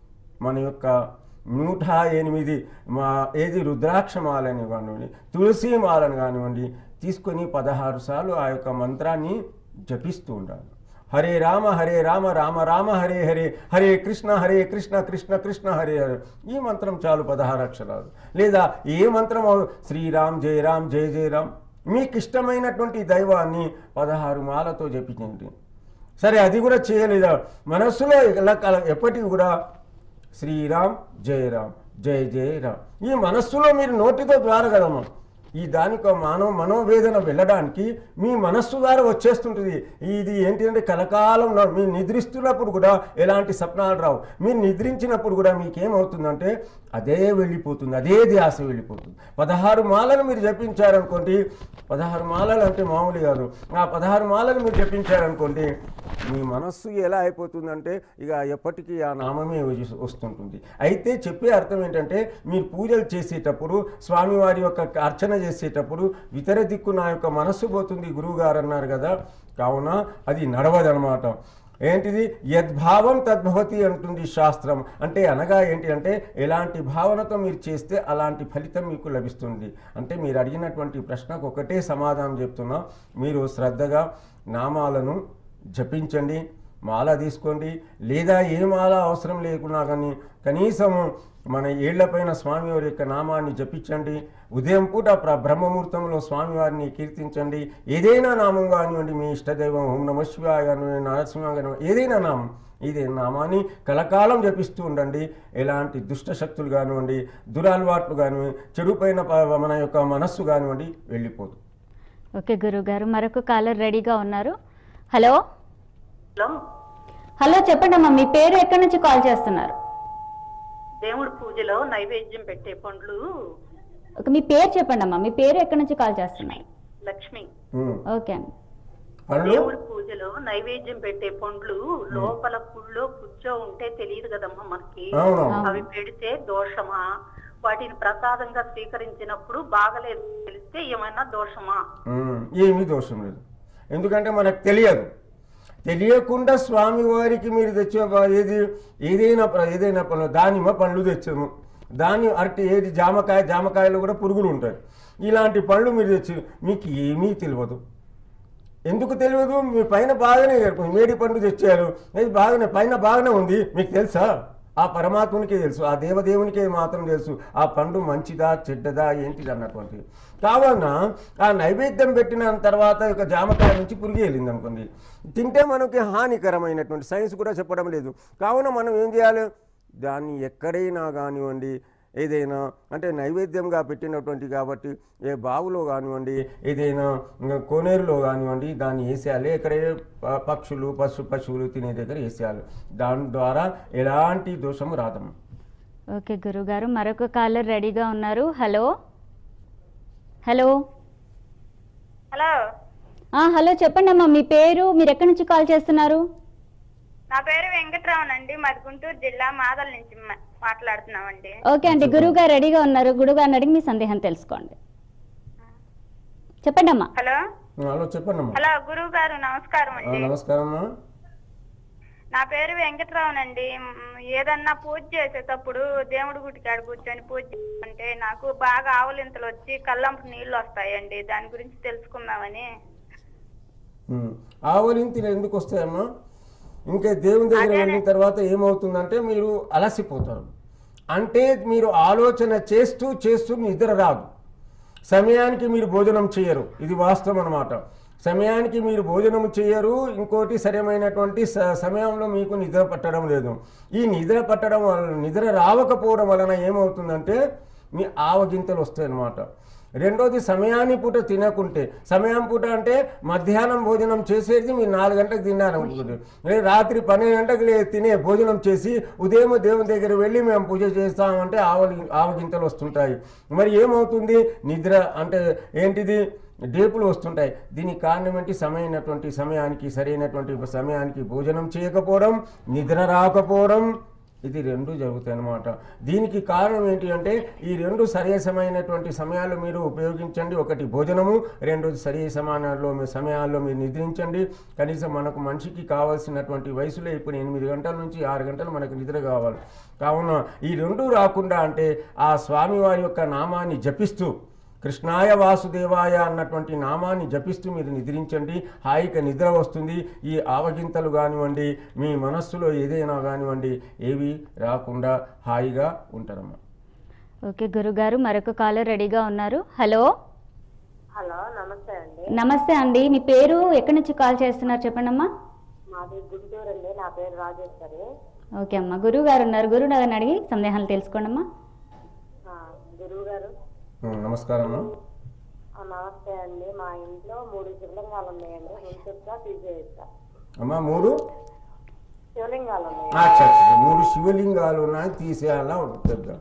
మన యొక్క నూట ఎనిమిది మా ఏది రుద్రాక్ష మాలని కానివ్వండి తులసి మాలను కానివ్వండి తీసుకొని పదహారు సార్లు ఆ యొక్క మంత్రాన్ని జపిస్తూ ఉండాలి హరే రామ హరే రామ రామ రామ హరే హరే హరే కృష్ణ హరే కృష్ణ కృష్ణ కృష్ణ హరే హరే ఈ మంత్రం చాలు పదహారు అక్షరాలు లేదా ఏ మంత్రం అవ- శ్రీరామ్ జయ రామ్ జయ జయ రామ్ మీకు ఇష్టమైనటువంటి దైవాన్ని పదహారు మాలతో జపించండి సరే అది కూడా చేయలేదా మనస్సులో ఎలా కల- ఎప్పటికీ కూడా శ్రీరామ్ జయ రామ్ జయ జయ రామ్ ఈ మనస్సులో మీరు నోటితో ద్వారా కదమ్మా ఈ దానికి మానవ మనోవేదన వెళ్ళడానికి మీ మనస్సు ద్వారా వచ్చేస్తుంటుంది ఇది ఏంటంటే కలకాలం నా- మీరు నిద్రిస్తున్నప్పుడు కూడా ఎలాంటి స్వప్నాలు రావు మీరు నిద్రించినప్పుడు కూడా మీకేమవుతుందంటే అదే వెళ్ళిపోతుంది అదే ధ్యాస వెళ్ళిపోతుంది పదహారు మాలలు మీరు జపించారనుకోండి పదహారు మాలలు అంటే మామూలు కాదు ఆ పదహారు మాలలు మీరు జపించారనుకోండి మీ మనస్సు ఎలా అయిపోతుందంటే ఇక ఎప్పటికీ ఆ నామమే వచ్చి- వస్తుంటుంది అయితే చెప్పే అర్థం ఏంటంటే మీరు పూజలు చేసేటప్పుడు స్వామివారి యొక్క అర్చన చేసేటప్పుడు ఇతర దిక్కు నా యొక్క మనస్సు పోతుంది గురువుగారు అన్నారు కదా కావున అది నడవదనమాట ఏంటిది యద్భావం తద్భవతి అంటుంది శాస్త్రం అంటే అనగా ఏంటి అంటే ఎలాంటి భావనతో మీరు చేస్తే అలాంటి ఫలితం మీకు లభిస్తుంది అంటే మీరు అడిగినటువంటి ప్రశ్నకు ఒకటే సమాధానం చెప్తున్నా మీరు శ్రద్ధగా నామాలను జపించండి మాల తీసుకోండి లేదా ఏ మాల అవసరం లేకున్నా కానీ కనీసం మన ఏళ్లపైన స్వామివారి యొక్క నామాన్ని జపించండి ఉదయం పూట ప్ర బ్రహ్మముహూర్తంలో స్వామివారిని కీర్తించండి ఏదైనా నామం కానివ్వండి మీ ఇష్టదైవం ఓం నమ శివాయ కానివ్వండి నరసింహ కానివ్వండి ఏదైనా నామం ఇదే నామాన్ని కలకాలం జపిస్తూ ఉండండి ఎలాంటి దుష్ట శక్తులు కానివ్వండి దురలవాట్లు కానివ్వండి చెడుపైన ప- మన యొక్క మనస్సు కానివ్వండి వెళ్ళిపోదు ఓకే గురువు గారు మరొక కాలర్ రెడీగా ఉన్నారు హలో హలో హలో చెప్పండి అమ్మా మీ పేరు ఎక్కడి నుంచి కాల్ చేస్తున్నారు దేవుడి పూజలో నైవేద్యం పెట్టే పండ్లు ఒక మీ పేరు చెప్పండి అమ్మా మీ పేరు ఎక్కడి నుంచి కాల్ చేస్తున్నారు లక్ష్మి ఉమ్. ఓకే అండి పండ్లు దేవుడి పూజలో నైవేద్యం పెట్టే పండ్లు లోపల పుల్లో పుచ్చో ఉంటే తెలియదు కదమ్మా మనకి అవునవును అవి పెడితే దోషమా వాటిని ప్రసాదంగా స్వీకరించినప్పుడు బాగలేదు తెలిస్తే ఏమైనా దోషమా ఉమ్, ఏమీ దోషం లేదు ఎందుకంటే మనకు తెలియదు తెలియకుండా స్వామి వారికి మీరు తెచ్చే బ- ఏది ఏదైనా ప- ఏదైనా పనులు దానిమ్మ పండ్లు తెచ్చాము దాని అరటి ఏది జామకాయ జామకాయలో కూడా పురుగులు ఉంటాయి ఇలాంటి పళ్ళు మీరు తెచ్చి మీకు ఏమీ తెలియదు ఎందుకు తెలియదు మీ పైన బాగానే మేడి పండు తెచ్చారు ఇది బాగానే పైన బాగానే ఉంది మీకు తెలుసా ఆ పరమాత్మునికే తెలుసు ఆ దేవదేవునికే మాత్రం తెలుసు ఆ పండు మంచిదా చెడ్డదా ఏంటిది అన్నటువంటిది కావున ఆ నైవేద్యం పెట్టిన తర్వాత ఒక జామకాయ నుంచి పురుగు వెళ్ళింది అనుకోండి తింటే మనకి హానికరమైనటువంటి సైన్స్ కూడా చెప్పడం లేదు కావున మనం ఏం చేయాలి దాన్ని ఎక్కడైనా కానివ్వండి ఏదైనా అంటే నైవేద్యంగా పెట్టినటువంటి కాబట్టి ఏ బావులో కానివ్వండి ఏదైనా కోనేరులో కానివ్వండి దాన్ని వేసేయాలి ఎక్కడే ప- పక్షులు పశు పశువులు తినే దగ్గర వేసేయాలి దాని ద్వారా ఎలాంటి దోషము రాదమ్మ ఓకే గురుగారు మరొక కాలర్ రెడీగా ఉన్నారు హలో హలో హలో ఆ, హలో చెప్పండి అమ్మా మీ పేరు మీరు ఎక్కడి నుంచి కాల్ చేస్తున్నారు నా పేరు వెంకట్రామన్ అండి మాది గుంటూరు జిల్లా మాదల నుంచి మా- మాట్లాడుతున్నామండి ఓకే అండి గురువు గారు రెడీగా ఉన్నారు గురువు గారిని అడిగి మీ సందేహం తెలుసుకోండి చెప్పండి అమ్మా హలో హలో చెప్పండి అమ్మా హలో గురువు గారు నమస్కారం ఆ, అండి నమస్కారం అమ్మా నా పేరు వెంకట్రామన్ అండి మ్, ఏదన్నా పూజ చేసేటప్పుడు దేవుడి గుడి కాడ కూర్చొని పూజ అంటే నాకు బాగా ఆవులింతలు వచ్చి కళ్ళంపు నీళ్లు వస్తాయండి దాని గురించి తెలుసుకుందామని ఉమ్. ఆవలింతలు ఎందుకు వస్తాయమ్మా ఇంకా దేవుని దగ్గర వెళ్ళిన తర్వాత ఏమవుతుందంటే మీరు అలసిపోతారు అంటే మీరు ఆలోచన చేస్తూ చేస్తూ నిద్ర రాదు సమయానికి మీరు భోజనం చేయరు ఇది వాస్తవం అన్నమాట సమయానికి మీరు భోజనం చేయరు ఇంకోటి సరైనటువంటి స- సమయంలో మీకు నిద్ర పట్టడం లేదు ఈ నిద్ర పట్టడం వలన నిద్ర రావకపోవడం వలన ఏమవుతుందంటే మీ ఆవగింతలు వస్తాయి అన్నమాట రెండోది సమయాన్ని పూట తినకుంటే సమయం పూట అంటే మధ్యాహ్నం భోజనం చేసేది మీరు నాలుగు గంటలకు తిన్నారనుకుంటే లేదా రాత్రి పన్నెండు గంటలకు లే- తినే భోజనం చేసి ఉదయం దేవుని దగ్గర వెళ్ళి మేము పూజ చేస్తామంటే ఆవలి ఆవగింతలు వస్తుంటాయి మరి ఏమవుతుంది నిద్ర అంటే ఏంటిది డేపులు వస్తుంటాయి దీనికి కారణం ఏంటి సరైనటువంటి సమయానికి సరైనటువంటి సమయానికి భోజనం చేయకపోవడం నిద్ర రాకపోవడం ఇది రెండు జరుగుతాయి అన్నమాట దీనికి కారణం ఏంటి అంటే ఈ రెండు సరైనటువంటి సమయాల్లో మీరు ఉపయోగించండి ఒకటి భోజనము రెండోది సరి సమానాల్లో మీ సమయాల్లో మీరు నిద్రించండి కనీసం మనకు మనిషికి కావాల్సినటువంటి వయసులో ఇప్పుడు ఎనిమిది గంటల నుంచి ఆరు గంటలు మనకు నిద్ర కావాలి కావున ఈ రెండు రాకుండా అంటే ఆ స్వామివారి యొక్క నామాన్ని జపిస్తూ కృష్ణాయ వాసుదేవాయ అన్నటువంటి నామాన్ని జపిస్తూ మీరు నిద్రించండి హాయిగా నిద్ర వస్తుంది ఈ ఆవగింతలు కానివ్వండి మీ మనస్సులో ఏదైనా కానివ్వండి ఏవి రాకుండా హాయిగా ఉంటారమ్మా ఓకే గురుగారు మరొక కాలర్ రెడీగా ఉన్నారు హలో హలో నమస్తే అండి నమస్తే అండి మీ పేరు ఎక్కడి నుంచి కాల్ చేస్తున్నారు చెప్పండి అమ్మా మాది గుంటూరు అండి నా పేరు రాజేశ్వరి ఓకే అమ్మా గురువు గారు ఉన్నారు గురువు గారిని అడిగి సందేహాలు తెలుసుకోండి అమ్మా గురువు గారు ఉమ్, నమస్కారం అమ్మా నమస్తే అండి మా ఇంట్లో మూడు శివలింగాలు ఉన్నాయండి ఉంచుతా తీసేయచ్చా అమ్మా మూడు శివలింగాలు ఉన్నాయి అచ్చా, అచ్చా, అచ్చా. మూడు శివలింగాలు ఉన్నాయి తీసేయాలా చెప్దాం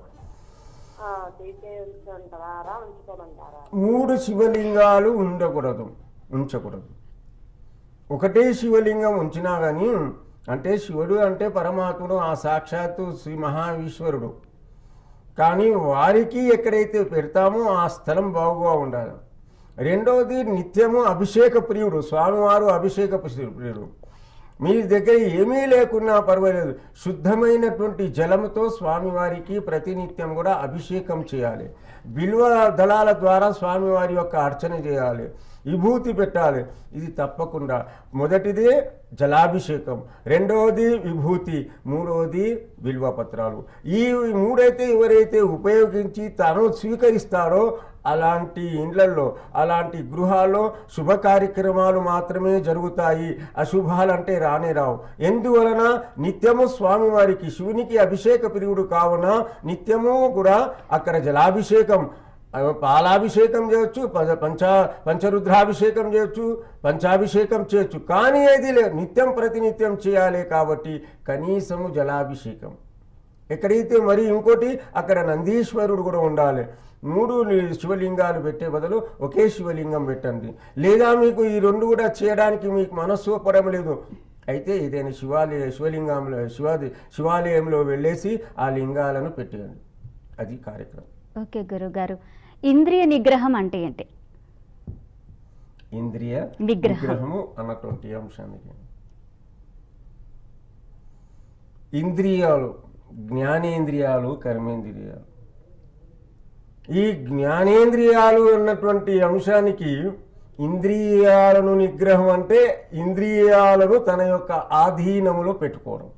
తీసేయమంటారా ఉంచుకోమంటారా మూడు శివలింగాలు ఉండకూడదు ఉంచకూడదు ఒకటే శివలింగం ఉంచినా కానీ అంటే శివుడు అంటే పరమాత్ముడు ఆ సాక్షాత్తు శ్రీ మహాఈశ్వరుడు కానీ వారికి ఎక్కడైతే పెడతామో ఆ స్థలం బాగుగా ఉండాలి రెండవది నిత్యము అభిషేక ప్రియుడు స్వామివారు అభిషేక ప్రియుడు మీ దగ్గర ఏమీ లేకున్నా పర్వాలేదు శుద్ధమైనటువంటి జలముతో స్వామివారికి ప్రతినిత్యం కూడా అభిషేకం చేయాలి బిల్వ దళాల ద్వారా స్వామివారి యొక్క అర్చన చేయాలి విభూతి పెట్టాలి ఇది తప్పకుండా మొదటిది జలాభిషేకం రెండవది విభూతి మూడవది బిల్వపత్రాలు ఈ మూడైతే ఎవరైతే ఉపయోగించి తాను స్వీకరిస్తారో అలాంటి ఇండ్లల్లో అలాంటి గృహాల్లో శుభ కార్యక్రమాలు మాత్రమే జరుగుతాయి అశుభాలంటే రానే రావు ఎందువలన నిత్యము స్వామివారికి శివునికి అభిషేక ప్రియుడు కావున నిత్యము కూడా అక్కడ జలాభిషేకం అవి పాలాభిషేకం చేయొచ్చు ప- పంచా పంచరుద్రాభిషేకం చేయొచ్చు పంచాభిషేకం చేయొచ్చు కానీ ఏది లేదు నిత్యం ప్రతినిత్యం చేయాలి కాబట్టి కనీసము జలాభిషేకం ఎక్కడైతే మరి ఇంకోటి అక్కడ నందీశ్వరుడు కూడా ఉండాలి మూడు లి- శివలింగాలు పెట్టే బదులు ఒకే శివలింగం పెట్టండి లేదా మీకు ఈ రెండు కూడా చేయడానికి మీకు మనస్సు ఒప్పడం లేదు అయితే ఏదైనా శివాలయ శివలింగంలో శివాది శివాలయంలో వెళ్ళేసి ఆ లింగాలను పెట్టేయండి అది కార్యక్రమం ఓకే గురుగారు ఇంద్రియ నిగ్రహం అంటే ఏంటి ఇంద్రియ నిగ్రహం. నిగ్రహము అన్నటువంటి అంశానికి ఇంద్రియాలు జ్ఞానేంద్రియాలు కర్మేంద్రియాలు ఈ జ్ఞానేంద్రియాలు అన్నటువంటి అంశానికి ఇంద్రియాలను నిగ్రహం అంటే ఇంద్రియాలను తన యొక్క ఆధీనములో పెట్టుకోవడం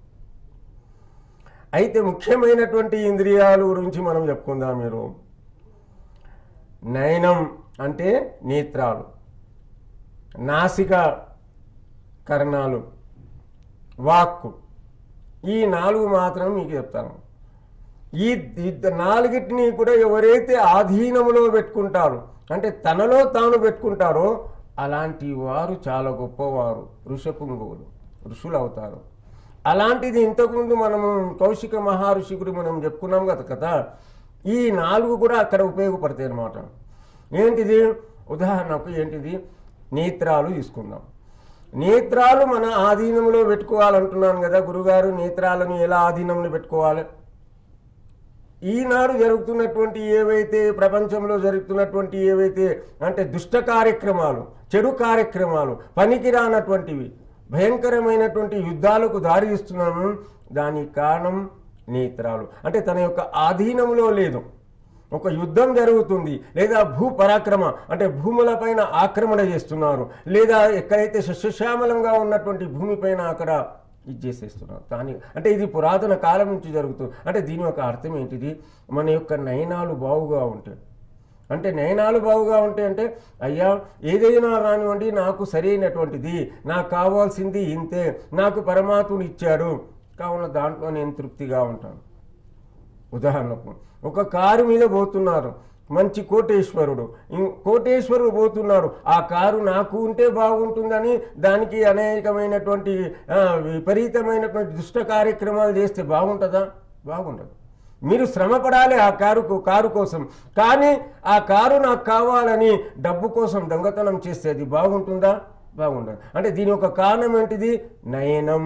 అయితే ముఖ్యమైనటువంటి ఇంద్రియాలు గురించి మనం చెప్పుకుందాం మీరు నయనం అంటే నేత్రాలు నాసిక కర్ణాలు వాక్కు ఈ నాలుగు మాత్రం మీకు చెప్తాను ఈ ఇద్ద- నాలుగిటిని కూడా ఎవరైతే ఆధీనములో పెట్టుకుంటారో అంటే తనలో తాను పెట్టుకుంటారో అలాంటి వారు చాలా గొప్పవారు ఋషపుంగువులు ఋషులు అవుతారు అలాంటిది ఇంతకుముందు మనము కౌశిక మహర్షి గురి మనం చెప్పుకున్నాం కదా కదా ఈ నాలుగు కూడా అక్కడ ఉపయోగపడతాయి అన్నమాట ఏంటిది ఉదాహరణకు ఏంటిది నేత్రాలు తీసుకుందాం నేత్రాలు మన ఆధీనంలో పెట్టుకోవాలంటున్నాను కదా గురుగారు నేత్రాలను ఎలా ఆధీనంలో పెట్టుకోవాలి ఈనాడు జరుగుతున్నటువంటి ఏవైతే ప్రపంచంలో జరుగుతున్నటువంటి ఏవైతే అంటే దుష్ట కార్యక్రమాలు చెడు కార్యక్రమాలు పనికిరానటువంటివి భయంకరమైనటువంటి యుద్ధాలకు దారి ఇస్తున్నాము దానికి కారణం నేత్రాలు అంటే తన యొక్క ఆధీనంలో లేదు ఒక యుద్ధం జరుగుతుంది లేదా భూ పరాక్రమ అంటే భూములపైన ఆక్రమణ చేస్తున్నారు లేదా ఎక్కడైతే సస్యశ్యామలంగా ఉన్నటువంటి భూమిపైన అక్కడ ఇది చేసేస్తున్నారు కానీ అంటే ఇది పురాతన కాలం నుంచి జరుగుతుంది అంటే దీని యొక్క అర్థం ఏంటిది మన యొక్క నయనాలు బావుగా ఉంటాయి అంటే నయనాలు బావుగా ఉంటాయి అంటే అయ్యా ఏదైనా కానివ్వండి నాకు సరైనటువంటిది నాకు కావాల్సింది ఇంతే నాకు పరమాత్ముడు ఇచ్చాడు కావున దాంట్లో నేను తృప్తిగా ఉంటాను ఉదాహరణకు ఒక కారు మీద పోతున్నారు మంచి కోటేశ్వరుడు ఇం- కోటేశ్వరుడు పోతున్నాడు ఆ కారు నాకు ఉంటే బాగుంటుందని దానికి అనేకమైనటువంటి ఆ, విపరీతమైనటువంటి దుష్ట కార్యక్రమాలు చేస్తే బాగుంటుందా బాగుండదు మీరు శ్రమ పడాలి ఆ కారు కారు కోసం కానీ ఆ కారు నాకు కావాలని డబ్బు కోసం దొంగతనం చేస్తే అది బాగుంటుందా బాగుండదు అంటే దీని యొక్క కారణం ఏంటిది నయనం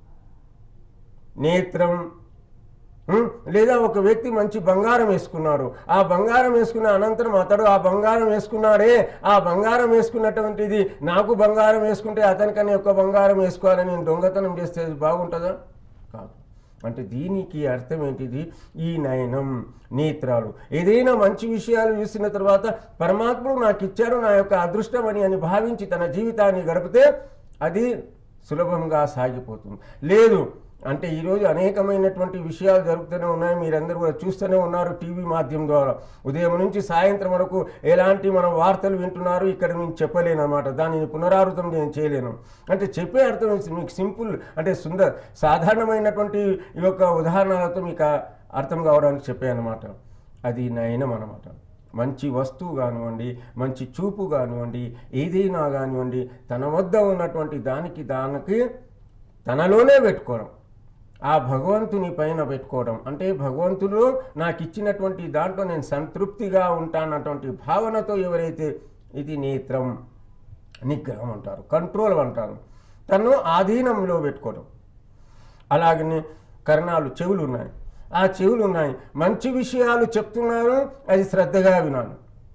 నేత్రం ఉం? లేదా ఒక వ్యక్తి మంచి బంగారం వేసుకున్నాడు ఆ బంగారం వేసుకున్న అనంతరం అతడు ఆ బంగారం వేసుకున్నాడే ఆ బంగారం వేసుకున్నటువంటిది నాకు బంగారం వేసుకుంటే అతనికన్నా యొక్క బంగారం వేసుకోవాలని నేను దొంగతనం చేస్తే అది బాగుంటుందా కాదు అంటే దీనికి అర్థం ఏంటిది ఈ నయనం నేత్రాలు ఏదైనా మంచి విషయాలు చూసిన తర్వాత పరమాత్ముడు నాకు ఇచ్చాడు నా యొక్క అదృష్టమని అని భావించి తన జీవితాన్ని గడిపితే అది సులభంగా సాగిపోతుంది లేదు అంటే ఈరోజు అనేకమైనటువంటి విషయాలు జరుగుతూనే ఉన్నాయి మీరందరూ కూడా చూస్తూనే ఉన్నారు టీవీ మాధ్యమం ద్వారా ఉదయం నుంచి సాయంత్రం వరకు ఎలాంటి మనం వార్తలు వింటున్నారు ఇక్కడ నేను చెప్పలేను అనమాట దానిని పునరావృతం నేను చేయలేను అంటే చెప్పే అర్థం is మీకు సింపుల్ అంటే సుందర సాధారణమైనటువంటి ఈ యొక్క ఉదాహరణలతో మీకు ఆ అర్థం కావడానికి చెప్పాను అనమాట అది నయనం అనమాట మంచి వస్తువు కానివ్వండి మంచి చూపు కానివ్వండి ఏదైనా కానివ్వండి తన వద్ద ఉన్నటువంటి దానికి దానికి తనలోనే పెట్టుకోవడం ఆ భగవంతుని పైన పెట్టుకోవడం అంటే భగవంతుడు నాకు ఇచ్చినటువంటి దాంట్లో నేను సంతృప్తిగా ఉంటానటువంటి భావనతో ఎవరైతే ఇది నేత్రం నిగ్రహం అంటారు కంట్రోల్ అంటారు తను ఆధీనంలో పెట్టుకోవడం అలాగనే కర్ణాలు చెవులు ఉన్నాయి ఆ చెవులు ఉన్నాయి మంచి విషయాలు చెప్తున్నారు అది శ్రద్ధగా వినాలి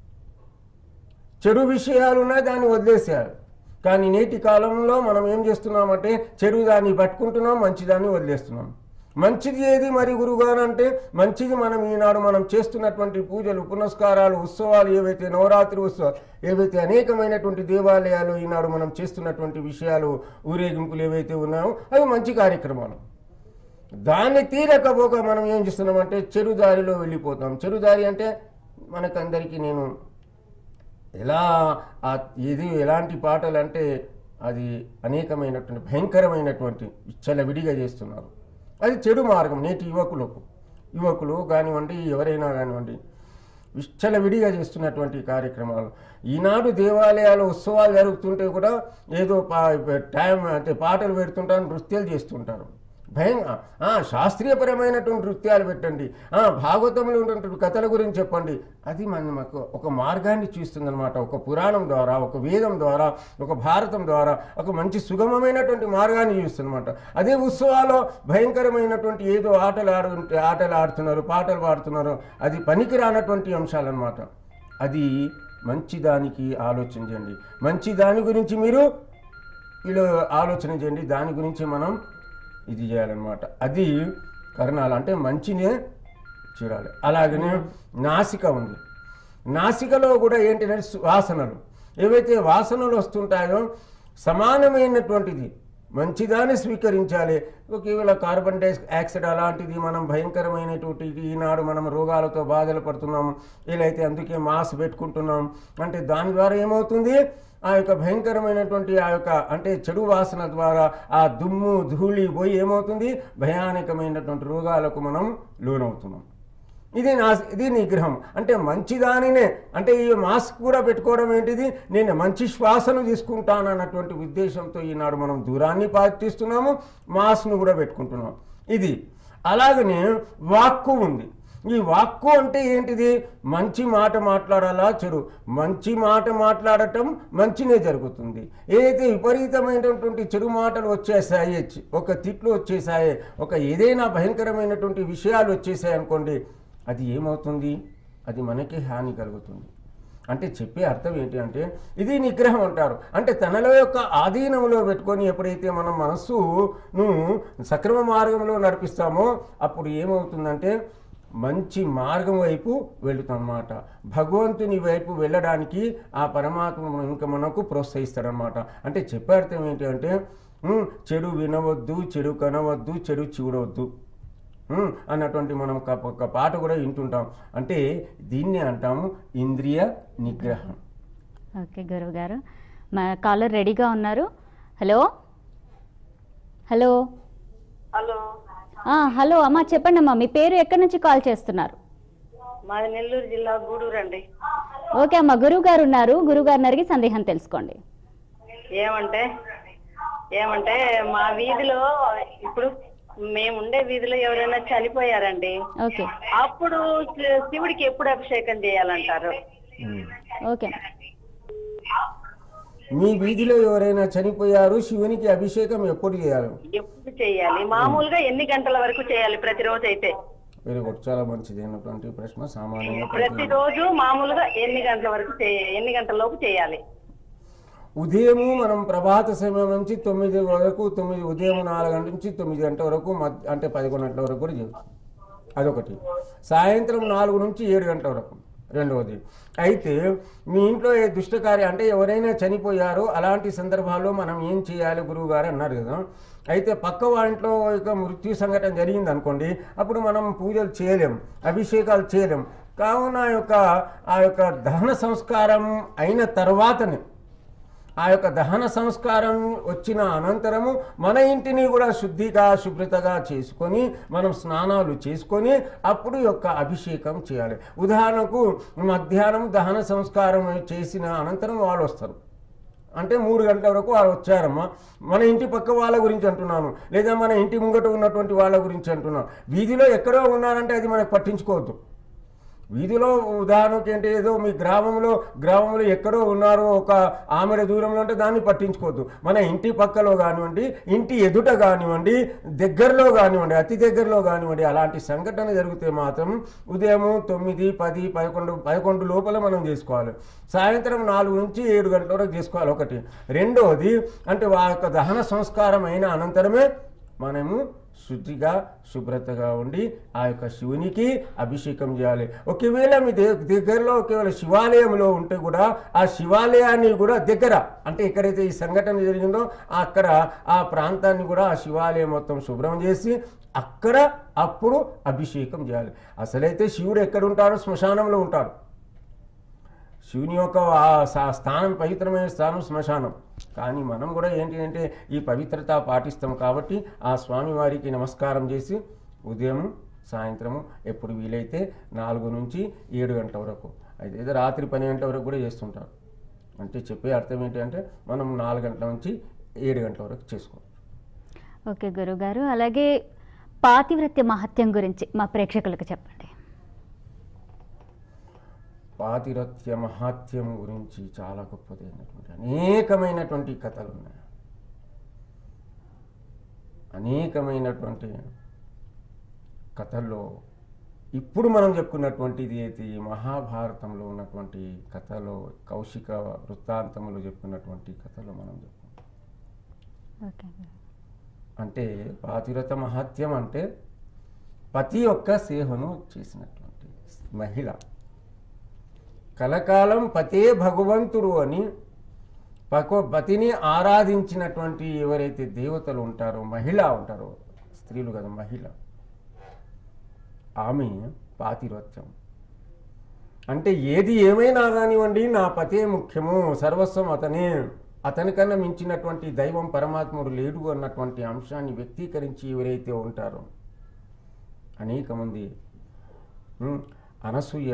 చెడు విషయాలు ఉన్నాయి దాన్ని వదిలేసేయాలి కానీ నేటి కాలంలో మనం ఏం చేస్తున్నామంటే చెడు దాన్ని పట్టుకుంటున్నాం మంచిదాన్ని వదిలేస్తున్నాం మంచిది ఏది మరి గురుగారు అంటే మంచిది మనం ఈనాడు మనం చేస్తున్నటువంటి పూజలు పునస్కారాలు ఉత్సవాలు ఏవైతే నవరాత్రి ఉత్సవాలు ఏవైతే అనేకమైనటువంటి దేవాలయాలు ఈనాడు మనం చేస్తున్నటువంటి విషయాలు ఊరేగింపులు ఏవైతే ఉన్నాయో అవి మంచి కార్యక్రమాలు దాన్ని తీరకపోక మనం ఏం చేస్తున్నామంటే చెడు దారిలో వెళ్ళిపోతాం చెడు దారి అంటే మనకందరికీ నేను ఎలా ఆ ఇది ఎలాంటి పాటలు అంటే అది అనేకమైనటువంటి భయంకరమైనటువంటి విచ్చలవిడిగా చేస్తున్నారు అది చెడు మార్గం నేటి యువకులకు యువకులు కానివ్వండి ఎవరైనా కానివ్వండి విచ్చలవిడిగా చేస్తున్నటువంటి కార్యక్రమాలు ఈనాడు దేవాలయాలు ఉత్సవాలు జరుగుతుంటే కూడా ఏదో పా టైం అంటే పాటలు పెడుతుంటారు నృత్యాలు చేస్తుంటారు భయం ఆ, శాస్త్రీయపరమైనటువంటి నృత్యాలు పెట్టండి ఆ, భాగవతంలో ఉన్నటువంటి కథల గురించి చెప్పండి అది మన మాకు ఒక మార్గాన్ని చూస్తుందన్నమాట ఒక పురాణం ద్వారా ఒక వేదం ద్వారా ఒక భారతం ద్వారా ఒక మంచి సుగమమైనటువంటి మార్గాన్ని చూస్తుందన్నమాట అదే ఉత్సవాల్లో భయంకరమైనటువంటి ఏదో ఆటలు ఆడు ఆటలు ఆడుతున్నారు పాటలు పాడుతున్నారు అది పనికి రానటువంటి అంశాలన్నమాట అది మంచి దానికి ఆలోచన చేయండి మంచి దాని గురించి మీరు వీళ్ళు ఆలోచన చేయండి దాని గురించి మనం ఇది చేయాలన్నమాట అది కర్ణాలు అంటే మంచినే చూడాలి అలాగనే నాసిక ఉంది నాసికలో కూడా ఏంటంటే వాసనలు ఏవైతే వాసనలు వస్తుంటాయో సమానమైనటువంటిది మంచిదాన్ని స్వీకరించాలి ఒకవేళ కార్బన్ డైఆక్సైడ్ అలాంటిది మనం భయంకరమైనటువంటి ఈనాడు మనం రోగాలతో బాధలు పడుతున్నాం వీలైతే అందుకే మాస్క్ పెట్టుకుంటున్నాం అంటే దాని ద్వారా ఏమవుతుంది ఆ యొక్క భయంకరమైనటువంటి ఆ యొక్క అంటే చెడు వాసన ద్వారా ఆ దుమ్ము ధూళి పోయి ఏమవుతుంది భయానకమైనటువంటి రోగాలకు మనం లోనవుతున్నాం ఇది నా ఇది నిగ్రహం అంటే మంచిదానినే అంటే ఈ మాస్క్ కూడా పెట్టుకోవడం ఏంటిది నేను మంచి శ్వాసను తీసుకుంటాను అన్నటువంటి ఉద్దేశంతో ఈనాడు మనం దూరాన్ని పాటిస్తున్నాము మాస్క్ను కూడా పెట్టుకుంటున్నాం ఇది అలాగనే వాక్కు ఉంది ఈ వాక్కు అంటే ఏంటిది మంచి మాట మాట్లాడాలా చెడు మంచి మాట మాట్లాడటం మంచినే జరుగుతుంది ఏదైతే విపరీతమైనటువంటి చెడు మాటలు వచ్చేసాయి ఒక తిట్లు వచ్చేసాయి ఒక ఏదైనా భయంకరమైనటువంటి విషయాలు వచ్చేసాయి అనుకోండి అది ఏమవుతుంది అది మనకి హాని కలుగుతుంది అంటే చెప్పే అర్థం ఏంటి అంటే ఇది నిగ్రహం అంటారు అంటే తనలో యొక్క ఆధీనంలో పెట్టుకొని ఎప్పుడైతే మనం మనస్సును సక్రమ మార్గంలో నడిపిస్తామో అప్పుడు ఏమవుతుందంటే మంచి మార్గం వైపు వెళుతామన్నమాట భగవంతుని వైపు వెళ్ళడానికి ఆ పరమాత్మ ఇంకా మనకు ప్రోత్సహిస్తాడనమాట అంటే చెప్పే అర్థం ఏంటి అంటే ఉమ్, చెడు వినవద్దు చెడు కనవద్దు చెడు చూడవద్దు ఉమ్, అన్నటువంటి మనం ఒక ఒక పాట కూడా వింటుంటాం అంటే దీన్ని అంటాము ఇంద్రియ నిగ్రహం ఓకే గురువు గారు మా కాలర్ రెడీగా ఉన్నారు హలో హలో హలో ఆ, హలో అమ్మా చెప్పండి అమ్మా మీ పేరు ఎక్కడి నుంచి కాల్ చేస్తున్నారు మాది నెల్లూరు జిల్లా గూడూరు అండి ఓకే అమ్మా గురువు గారు ఉన్నారు గురువు గారిని అడిగి సందేహం తెలుసుకోండి ఏమంటే ఏమంటే మా వీధిలో ఇప్పుడు మేము ఉండే వీధిలో ఎవరైనా చనిపోయారండి ఓకే అప్పుడు శి- శివుడికి ఎప్పుడు అభిషేకం చేయాలంటారు ఉమ్. ఓకే మీ వీధిలో ఎవరైనా చనిపోయారు శివునికి అభిషేకం ఎప్పుడు చేయాలి ఎప్పుడు చేయాలి మామూలుగా ఎన్ని గంటల వరకు చేయాలి ప్రతిరోజు అయితే వెరీ గుడ్ చాలా మంచిది అయినటువంటి ప్రశ్న సామాన్యంగా ప్రతి ప్రతిరోజు మామూలుగా ఎన్ని గంటల వరకు చేయ- ఎన్ని గంటల లోపు చేయాలి ఉదయము మనం ప్రభాత సమయం నుంచి తొమ్మిది వరకు తొమ్మిది ఉదయం నాలుగు గంటల నుంచి తొమ్మిది గంటల వరకు మధ్య అంటే పదకొండు గంటల వరకు కూడా చేయొచ్చు అదొకటి సాయంత్రం నాలుగు నుంచి ఏడు గంటల వరకు రెండవది అయితే మీ ఇంట్లో ఏ దుష్టకార్య అంటే ఎవరైనా చనిపోయారో అలాంటి సందర్భాల్లో మనం ఏం చేయాలి గురువు గారు అన్నారు కదా అయితే పక్క వాంట్లో ఇక మృత్యు సంఘటన జరిగింది అనుకోండి అప్పుడు మనం పూజలు చేయలేం అభిషేకాలు చేయలేం కావున ఆ యొక్క ఆ యొక్క దహన సంస్కారం అయిన తర్వాతనే ఆ యొక్క దహన సంస్కారం వచ్చిన అనంతరము మన ఇంటిని కూడా శుద్ధిగా శుభ్రతగా చేసుకొని మనం స్నానాలు చేసుకొని అప్పుడు యొక్క అభిషేకం చేయాలి ఉదాహరణకు మధ్యాహ్నం దహన సంస్కారం చేసిన అనంతరం వాళ్ళు వస్తారు అంటే మూడు గంటల వరకు వాళ్ళు వచ్చారమ్మా మన ఇంటి పక్క వాళ్ళ గురించి అంటున్నాను లేదా మన ఇంటి ముంగట ఉన్నటువంటి వాళ్ళ గురించి అంటున్నాను వీధిలో ఎక్కడో ఉన్నారంటే అది మనకు పట్టించుకోవద్దు వీధిలో ఉదాహరణకి ఏంటి ఏదో మీ గ్రామంలో గ్రామంలో ఎక్కడో ఉన్నారో ఒక ఆమెడ దూరంలో ఉంటే దాన్ని పట్టించుకోవద్దు మన ఇంటి పక్కలో కానివ్వండి ఇంటి ఎదుట కానివ్వండి దగ్గరలో కానివ్వండి అతి దగ్గరలో కానివ్వండి అలాంటి సంఘటన జరిగితే మాత్రం ఉదయం తొమ్మిది పది పదకొండు పదకొండు లోపల మనం చేసుకోవాలి సాయంత్రం నాలుగు నుంచి ఏడు గంటల వరకు చేసుకోవాలి ఒకటి రెండవది అంటే ఆ యొక్క దహన సంస్కారం అయిన అనంతరమే మనము శుద్ధిగా శుభ్రతగా ఉండి ఆ యొక్క శివునికి అభిషేకం చేయాలి ఒకవేళ మీ దే- దగ్గరలో ఒకవేళ శివాలయంలో ఉంటే కూడా ఆ శివాలయాన్ని కూడా దగ్గర అంటే ఎక్కడైతే ఈ సంఘటన జరిగిందో అక్కడ ఆ ప్రాంతాన్ని కూడా ఆ శివాలయం మొత్తం శుభ్రం చేసి అక్కడ అప్పుడు అభిషేకం చేయాలి అసలైతే శివుడు ఎక్కడ ఉంటారో శ్మశానంలో ఉంటారు శివుని యొక్క ఆ సా- స్థానం పవిత్రమైన స్థానం శ్మశానం కానీ మనం కూడా ఏంటి అంటే ఈ పవిత్రత పాటిస్తాం కాబట్టి ఆ స్వామి వారికి నమస్కారం చేసి ఉదయం సాయంత్రము ఎప్పుడు వీలైతే నాలుగు నుంచి ఏడు గంటల వరకు అయితే ఏదో రాత్రి పని గంటల వరకు కూడా చేస్తుంటారు అంటే చెప్పే అర్థం ఏంటంటే మనం నాలుగు గంటల నుంచి ఏడు గంటల వరకు చేసుకోవాలి ఓకే గురుగారు అలాగే పాతివ్రత్య మహత్యం గురించి మా ప్రేక్షకులకు చెప్పండి పాతిరత్య మహాత్యం గురించి చాలా గొప్పదైనటువంటి అనేకమైనటువంటి కథలు ఉన్నాయి అనేకమైనటువంటి కథల్లో ఇప్పుడు మనం చెప్పుకున్నటువంటిది అయితే ఈ మహాభారతంలో ఉన్నటువంటి కథలో కౌశిక వృత్తాంతంలో చెప్పుకున్నటువంటి కథలో మనం చెప్పుకుంటాం ఓకే అంటే పాతివ్రత మహాత్యం అంటే పతి యొక్క సేవను చేసినటువంటి మహిళ కలకాలం పతే భగవంతుడు అని పకో పతిని ఆరాధించినటువంటి ఎవరైతే దేవతలు ఉంటారో మహిళ ఉంటారో స్త్రీలు కదా మహిళ ఆమె పాతిరత్యం అంటే ఏది ఏమైనా కానివ్వండి నా పతే ముఖ్యము సర్వస్వం అతనే అతనికన్నా మించినటువంటి దైవం పరమాత్ముడు లేడు అన్నటువంటి అంశాన్ని వ్యక్తీకరించి ఎవరైతే ఉంటారో అనేక మంది ఉమ్, అనసూయ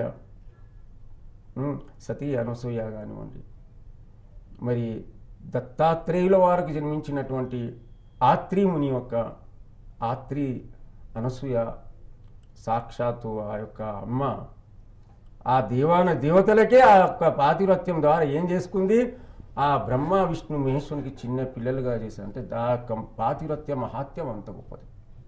ఉమ్, సతీ అనసూయ కానివ్వండి మరి దత్తాత్రేయుల వారికి జన్మించినటువంటి ఆత్రి ముని యొక్క ఆత్రి అనసూయ సాక్షాత్తు ఆ యొక్క అమ్మ ఆ దేవాన దేవతలకే ఆ యొక్క పాతివ్రత్యం ద్వారా ఏం చేసుకుంది ఆ బ్రహ్మ విష్ణు మహేశ్వరునికి చిన్న పిల్లలుగా చేశారు అంటే దా యొక్క పాతివ్రత్య మహాత్యం అంత గొప్పది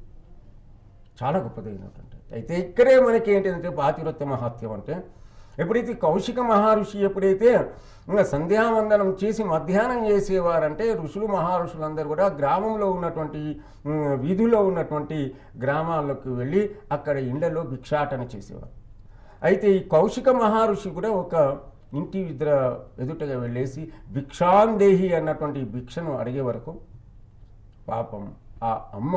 చాలా గొప్పదైనటువంటి అయితే ఇక్కడే మనకి ఏంటంటే పాతివ్రత్య మహాత్యం అంటే ఎప్పుడైతే కౌశిక మహర్షి ఎప్పుడైతే ఇంకా సంధ్యావందనం చేసి మధ్యాహ్నం చేసేవారంటే ఋషులు మహర్షులందరూ కూడా గ్రామంలో ఉన్నటువంటి ఉమ్, వీధుల్లో ఉన్నటువంటి గ్రామాలకు వెళ్ళి అక్కడ ఇళ్లలో భిక్షాటన చేసేవారు అయితే ఈ కౌశిక మహర్షి కూడా ఒక ఇంటి ఇద్దర ఎదుటగా వెళ్ళేసి భిక్షాందేహి అన్నటువంటి భిక్షను అడిగే వరకు పాపం ఆ అమ్మ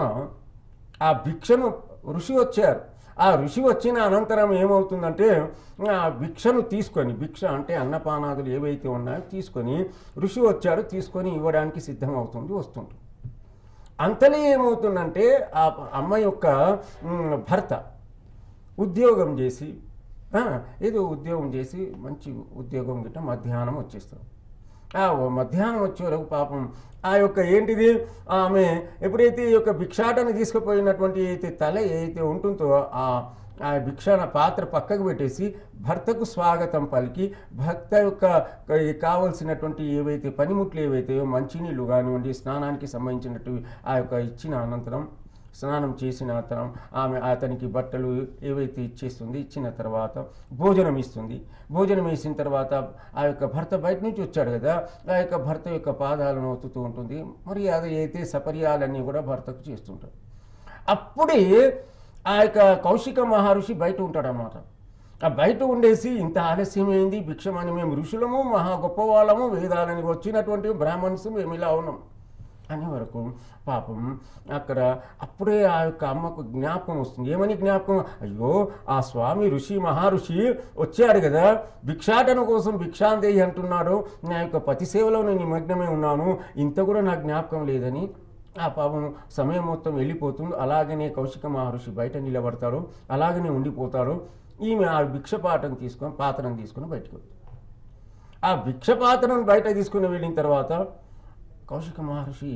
ఆ భిక్షను ఋషి వచ్చారు ఆ ఋషి వచ్చిన అనంతరం ఏమవుతుందంటే ఆ భిక్షను తీసుకొని భిక్ష అంటే అన్నపానాదులు ఏవైతే ఉన్నాయో తీసుకొని ఋషి వచ్చారు తీసుకొని ఇవ్వడానికి సిద్ధమవుతుంది వస్తుంది అంతలో ఏమవుతుందంటే ఆ అమ్మ యొక్క మ్, భర్త ఉద్యోగం చేసి ఆ, ఏదో ఉద్యోగం చేసి మంచి ఉద్యోగం గిట్ట మధ్యాహ్నం వచ్చేస్తాం ఆ ఓ మధ్యాహ్నం వచ్చే వరకు పాపం ఆ యొక్క ఏంటిది ఆమె ఎప్పుడైతే ఈ యొక్క భిక్షాటన తీసుకుపోయినటువంటి అయితే తల ఏదైతే ఉంటుందో ఆ ఆ భిక్షాన పాత్ర పక్కకు పెట్టేసి భర్తకు స్వాగతం పలికి భర్త యొక్క క- కావలసినటువంటి ఏవైతే పనిముట్లు ఏవైతే మంచినీళ్ళు కానివ్వండి స్నానానికి సంబంధించినట్టు ఆ యొక్క ఇచ్చిన అనంతరం స్నానం చేసిన అనంతరం ఆమె అతనికి బట్టలు ఏవైతే ఇచ్చేస్తుంది ఇచ్చిన తర్వాత భోజనం ఇస్తుంది భోజనం వేసిన తర్వాత ఆ యొక్క భర్త బయట నుంచి వచ్చాడు కదా ఆ యొక్క భర్త యొక్క పాదాలను ఒత్తుతూ ఉంటుంది మరి అది అయితే సపర్యాలన్నీ కూడా భర్తకు చేస్తుంటారు అప్పుడే ఆ యొక్క కౌశిక మహర్షి బయట ఉంటాడనమాట ఆ బయట ఉండేసి ఇంత ఆలస్యమైంది భిక్షమని మేము ఋషులము మహా గొప్పవాళ్ళము వేదాలని వచ్చినటువంటి బ్రాహ్మణ్స్ మేము ఇలా ఉన్నాం అనే వరకు పాపం అక్కడ అప్పుడే ఆ యొక్క అమ్మకు జ్ఞాపకం వస్తుంది ఏమని జ్ఞాపకం అయ్యో ఆ స్వామి ఋషి మహర్షి వచ్చాడు కదా భిక్షాటన కోసం భిక్షాందేహి అంటున్నాడు నా యొక్క పతి సేవలో నేను నిమగ్నమై ఉన్నాను ఇంత కూడా నాకు జ్ఞాపకం లేదని ఆ పాపం సమయం మొత్తం వెళ్ళిపోతుంది అలాగనే కౌశిక మహర్షి బయట నిలబడతాడు అలాగనే ఉండిపోతాడు ఈమె ఆ భిక్ష పాటను తీసుకొని పాత్రను తీసుకొని బయటకు వెళ్తుంది ఆ భిక్ష పాత్రను బయట తీసుకుని వెళ్ళిన తర్వాత కౌశిక మహర్షి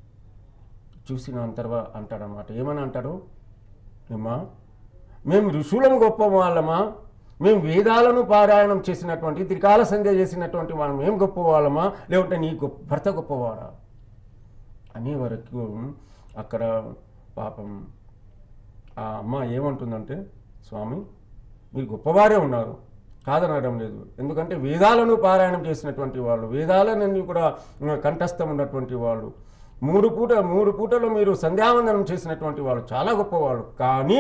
చూసిన తర్వాత అంటాడనమాట ఏమని అంటాడు ఏమా మేము ఋషులం గొప్ప వాళ్ళమా మేము వేదాలను పారాయణం చేసినటువంటి త్రికాల సంధ్య చేసినటువంటి వాళ్ళం మేము గొప్ప వాళ్ళమా లేకుంటే నీ గొప్ప భర్త గొప్పవాడా అనే వరకు అక్కడ పాపం ఆ అమ్మ ఏమంటుందంటే స్వామి మీరు గొప్పవారే ఉన్నారు కాదనడం లేదు ఎందుకంటే వేదాలను పారాయణం చేసినటువంటి వాళ్ళు వేదాలన్నీ కూడా ఉమ్, కంఠస్థం ఉన్నటువంటి వాళ్ళు మూడు పూట మూడు పూటలు మీరు సంధ్యావందనం చేసినటువంటి వాళ్ళు చాలా గొప్పవాళ్ళు కానీ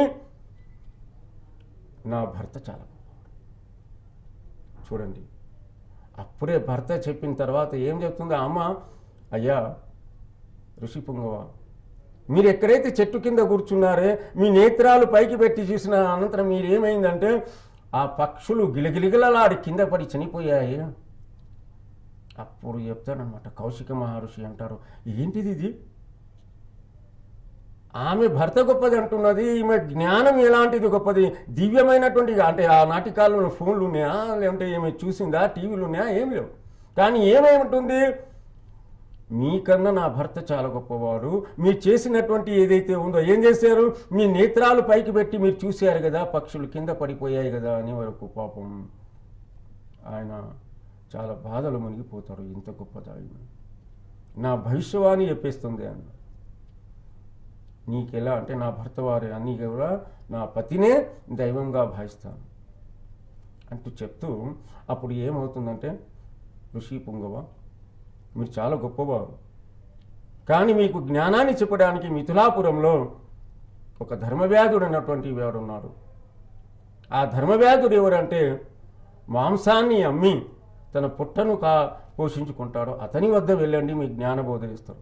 నా భర్త చాలా గొప్పవాడు చూడండి అప్పుడే భర్త చెప్పిన తర్వాత ఏం చెప్తుంది ఆ అమ్మ అయ్యా ఋషి పుంగవ మీరు ఎక్కడైతే చెట్టు కింద కూర్చున్నారే మీ నేత్రాలు పైకి పెట్టి చూసిన అనంతరం మీరు ఏమైందంటే ఆ పక్షులు గిలగిలిగలలాడి కింద పడి చనిపోయాయి అప్పుడు చెప్తాడనమాట కౌశిక మహర్షి అంటారు ఏంటిది ఇది ఆమె భర్త గొప్పది అంటున్నది ఈమె జ్ఞానం ఎలాంటిది గొప్పది దివ్యమైనటువంటి అంటే ఆ నాటి కాలంలో ఫోన్లు ఉన్నాయా లేదంటే ఏమి చూసిందా టీవీలు ఉన్నాయా ఏం లేవు కానీ ఏమేమింటుంది మీకన్నా నా భర్త చాలా గొప్పవాడు మీరు చేసినటువంటి ఏదైతే ఉందో ఏం చేశారు మీ నేత్రాలు పైకి పెట్టి మీరు చూశారు కదా పక్షులు కింద పడిపోయాయి కదా అని వరకు పాపం ఆయన చాలా బాధలు మునిగిపోతారు ఇంత గొప్పదాయి నా భవిష్యవాణి చెప్పేస్తుంది అన్న నీకెలా అంటే నా భర్త వారి అన్నీ కూడా నా పతినే దైవంగా భావిస్తాను అంటూ చెప్తూ అప్పుడు ఏమవుతుందంటే ఋషి పుంగవ మీరు చాలా గొప్పవారు కానీ మీకు జ్ఞానాన్ని చెప్పడానికి మిథులాపురంలో ఒక ధర్మవ్యాధుడు అన్నటువంటి వాడు ఉన్నాడు ఆ ధర్మవ్యాధుడు ఎవరంటే మాంసాన్ని అమ్మి తన పుట్టను కా పోషించుకుంటాడో అతని వద్ద వెళ్ళండి మీ జ్ఞానబోధ ఇస్తారు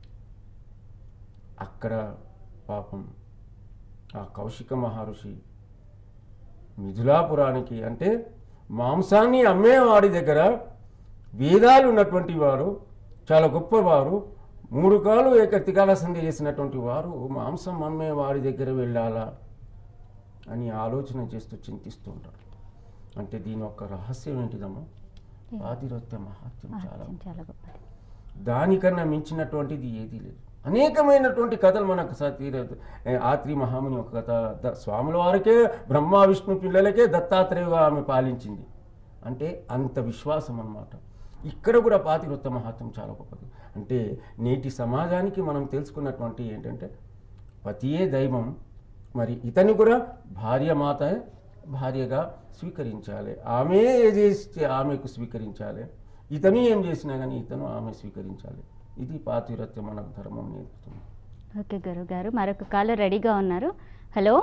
అక్కడ పాపం ఆ కౌశిక మహర్షి మిథులాపురానికి అంటే మాంసాన్ని అమ్మేవాడి దగ్గర వేదాలు ఉన్నటువంటి వారు చాలా గొప్పవారు మూడు కాలు ఏక తికాల సంధి చేసినటువంటి వారు మాంసం అమ్మే వారి దగ్గర వెళ్ళాలా అని ఆలోచన చేస్తూ చింతిస్తూ ఉంటారు అంటే దీని యొక్క రహస్యం ఏంటిదమ్మా పాతిరత్య మహాత్యం చాలా మహత్యం చాలా గొప్పది దానికన్నా మించినటువంటిది ఏదీ లేదు అనేకమైనటువంటి కథలు మనకు సతీర ఆత్రి మహాముని ఒక కథ ద- స్వాముల వారికే బ్రహ్మ విష్ణు పిల్లలకే దత్తాత్రేయుగా ఆమె పాలించింది అంటే అంత విశ్వాసం అన్నమాట ఇక్కడ కూడా పాతివృత్త మహత్వం చాలా గొప్పది అంటే నేటి సమాజానికి మనం తెలుసుకున్నటువంటి ఏంటంటే పతియే దైవం మరి ఇతని కూడా భార్య మాత భార్యగా స్వీకరించాలి ఆమె ఏ చేస్తే ఆమెకు స్వీకరించాలి ఇతను ఏం చేసినా కానీ ఇతను ఆమె స్వీకరించాలి ఇది పాతివ్రత్యం మనకు ధర్మం నేర్పుతుంది ఓకే గురువు గారు మరొక కాలర్ రెడీగా ఉన్నారు హలో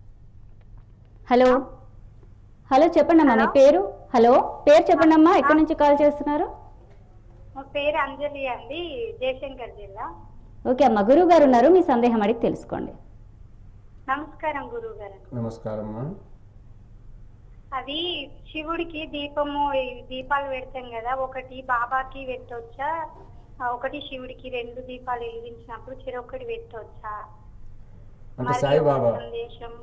హలో హలో చెప్పండి అమ్మా మీ పేరు హలో పేరు చెప్పండి అమ్మా ఎక్కడి నుంచి కాల్ చేస్తున్నారు మా పేరు అంజలి అండి జయశంకర్ జిల్లా ఓకే అమ్మా గురువు గారు ఉన్నారు మీ సందేహం అడిగి తెలుసుకోండి నమస్కారం గురువు గారు నమస్కారం అమ్మా. అది శివుడికి దీపము ఈ దీపాలు పెడతాం కదా ఒకటి బాబాకి పెట్టవచ్చా ఆ, ఒకటి శివుడికి రెండు దీపాలు వెలిగించినప్పుడు చెరొకటి పెట్టవచ్చా అంటే మరి సాయిబాబా ఒక సందేశం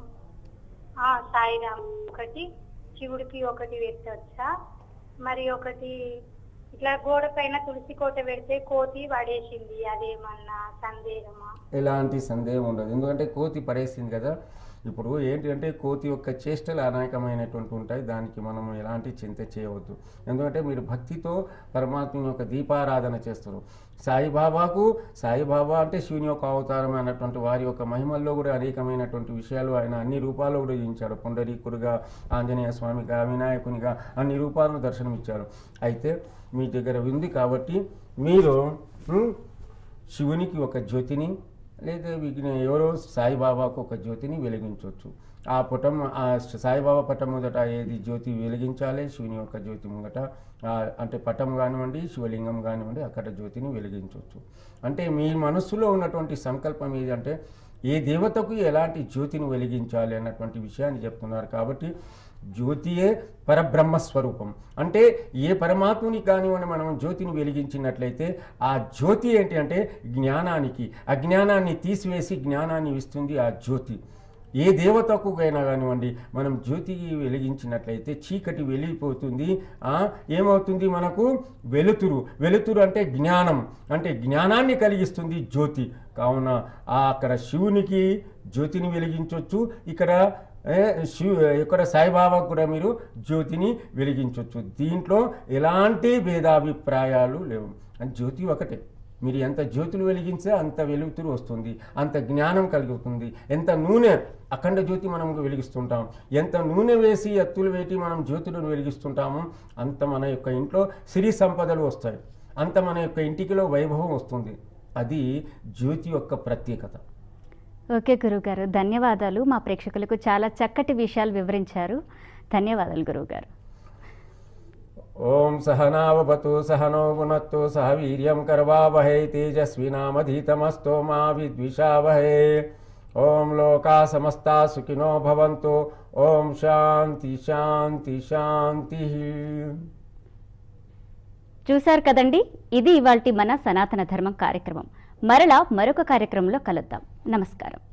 ఆ సాయిరామ్ ఒకటి శివుడికి ఒకటి పెట్టవచ్చా మరి ఒకటి ఇట్లా గోడ పైన తులసి కోట పెడితే కోతి పడేసింది అదేమన్నా సందేహమా ఎలాంటి సందేహం ఉండదు ఎందుకంటే కోతి పడేసింది కదా ఇప్పుడు ఏంటంటే కోతి యొక్క చేష్టలు అనేకమైనటువంటి ఉంటాయి దానికి మనం ఎలాంటి చింత చేయవద్దు ఎందుకంటే మీరు భక్తితో పరమాత్మ యొక్క దీపారాధన చేస్తారు సాయిబాబాకు సాయిబాబా అంటే శివుని యొక్క అవతారం అన్నటువంటి వారి యొక్క మహిమల్లో కూడా అనేకమైనటువంటి విషయాలు ఆయన అన్ని రూపాల్లో కూడా చూపించాడు పుండరీకుడుగా ఆంజనేయ స్వామిగా వినాయకునిగా అన్ని రూపాలను దర్శనమిచ్చాడు అయితే మీ దగ్గర ఉంది కాబట్టి మీరు ఉమ్, శివునికి ఒక జ్యోతిని లేదా విఘ్న ఎవరో సాయిబాబాకు ఒక జ్యోతిని వెలిగించవచ్చు ఆ పటం ఆ సాయిబాబా పటం ముందట ఏది జ్యోతి వెలిగించాలి శివుని యొక్క జ్యోతి ముంగట ఆ, అంటే పటం కానివ్వండి శివలింగం కానివ్వండి అక్కడ జ్యోతిని వెలిగించవచ్చు అంటే మీ మనస్సులో ఉన్నటువంటి సంకల్పం ఏదంటే ఏ దేవతకు ఎలాంటి జ్యోతిని వెలిగించాలి అన్నటువంటి విషయాన్ని చెప్తున్నారు కాబట్టి జ్యోతియే పరబ్రహ్మ స్వరూపం అంటే ఏ పరమాత్ముని కానివ్వండి మనం జ్యోతిని వెలిగించినట్లయితే ఆ జ్యోతి ఏంటి అంటే జ్ఞానానికి అజ్ఞానాన్ని తీసివేసి జ్ఞానాన్ని ఇస్తుంది ఆ జ్యోతి ఏ దేవతకు అయినా కానివ్వండి మనం జ్యోతి వెలిగించినట్లయితే చీకటి వెళ్ళిపోతుంది ఆ, ఏమవుతుంది మనకు వెలుతురు వెలుతురు అంటే జ్ఞానం అంటే జ్ఞానాన్ని కలిగిస్తుంది జ్యోతి కావున ఆ అక్కడ శివునికి జ్యోతిని వెలిగించవచ్చు ఇక్కడ ఏ, శివ ఇక్కడ సాయిబాబాకు కూడా మీరు జ్యోతిని వెలిగించవచ్చు దీంట్లో ఎలాంటి భేదాభిప్రాయాలు లేవు అంటే జ్యోతి ఒకటే మీరు ఎంత జ్యోతులు వెలిగించే అంత వెలుతురు వస్తుంది అంత జ్ఞానం కలుగుతుంది ఎంత నూనె అఖండ జ్యోతి మనం వెలిగిస్తుంటాం ఎంత నూనె వేసి ఎత్తులు వేటి మనం జ్యోతులను వెలిగిస్తుంటామో అంత మన యొక్క ఇంట్లో సిరి సంపదలు వస్తాయి అంత మన యొక్క ఇంటికిలో వైభవం వస్తుంది అది జ్యోతి యొక్క ప్రత్యేకత ఓకే గురువు గారు ధన్యవాదాలు మా ప్రేక్షకులకు చాలా చక్కటి విషయాలు వివరించారు ధన్యవాదాలు గురువు గారు ఓం సహనావతు సహనో పునత్తు సహ వీర్యం కర్వావహై తేజస్వినామధీతమస్తో మా విద్విషావహై ఓం లోకా సమస్తా సుఖినో భవంతు ఓం శాంతి శాంతి శాంతి చూశారు కదండి ఇది ఇవాల్టి మన సనాతన ధర్మం కార్యక్రమం మరలా మరొక కార్యక్రమంలో కలుద్దాం నమస్కారం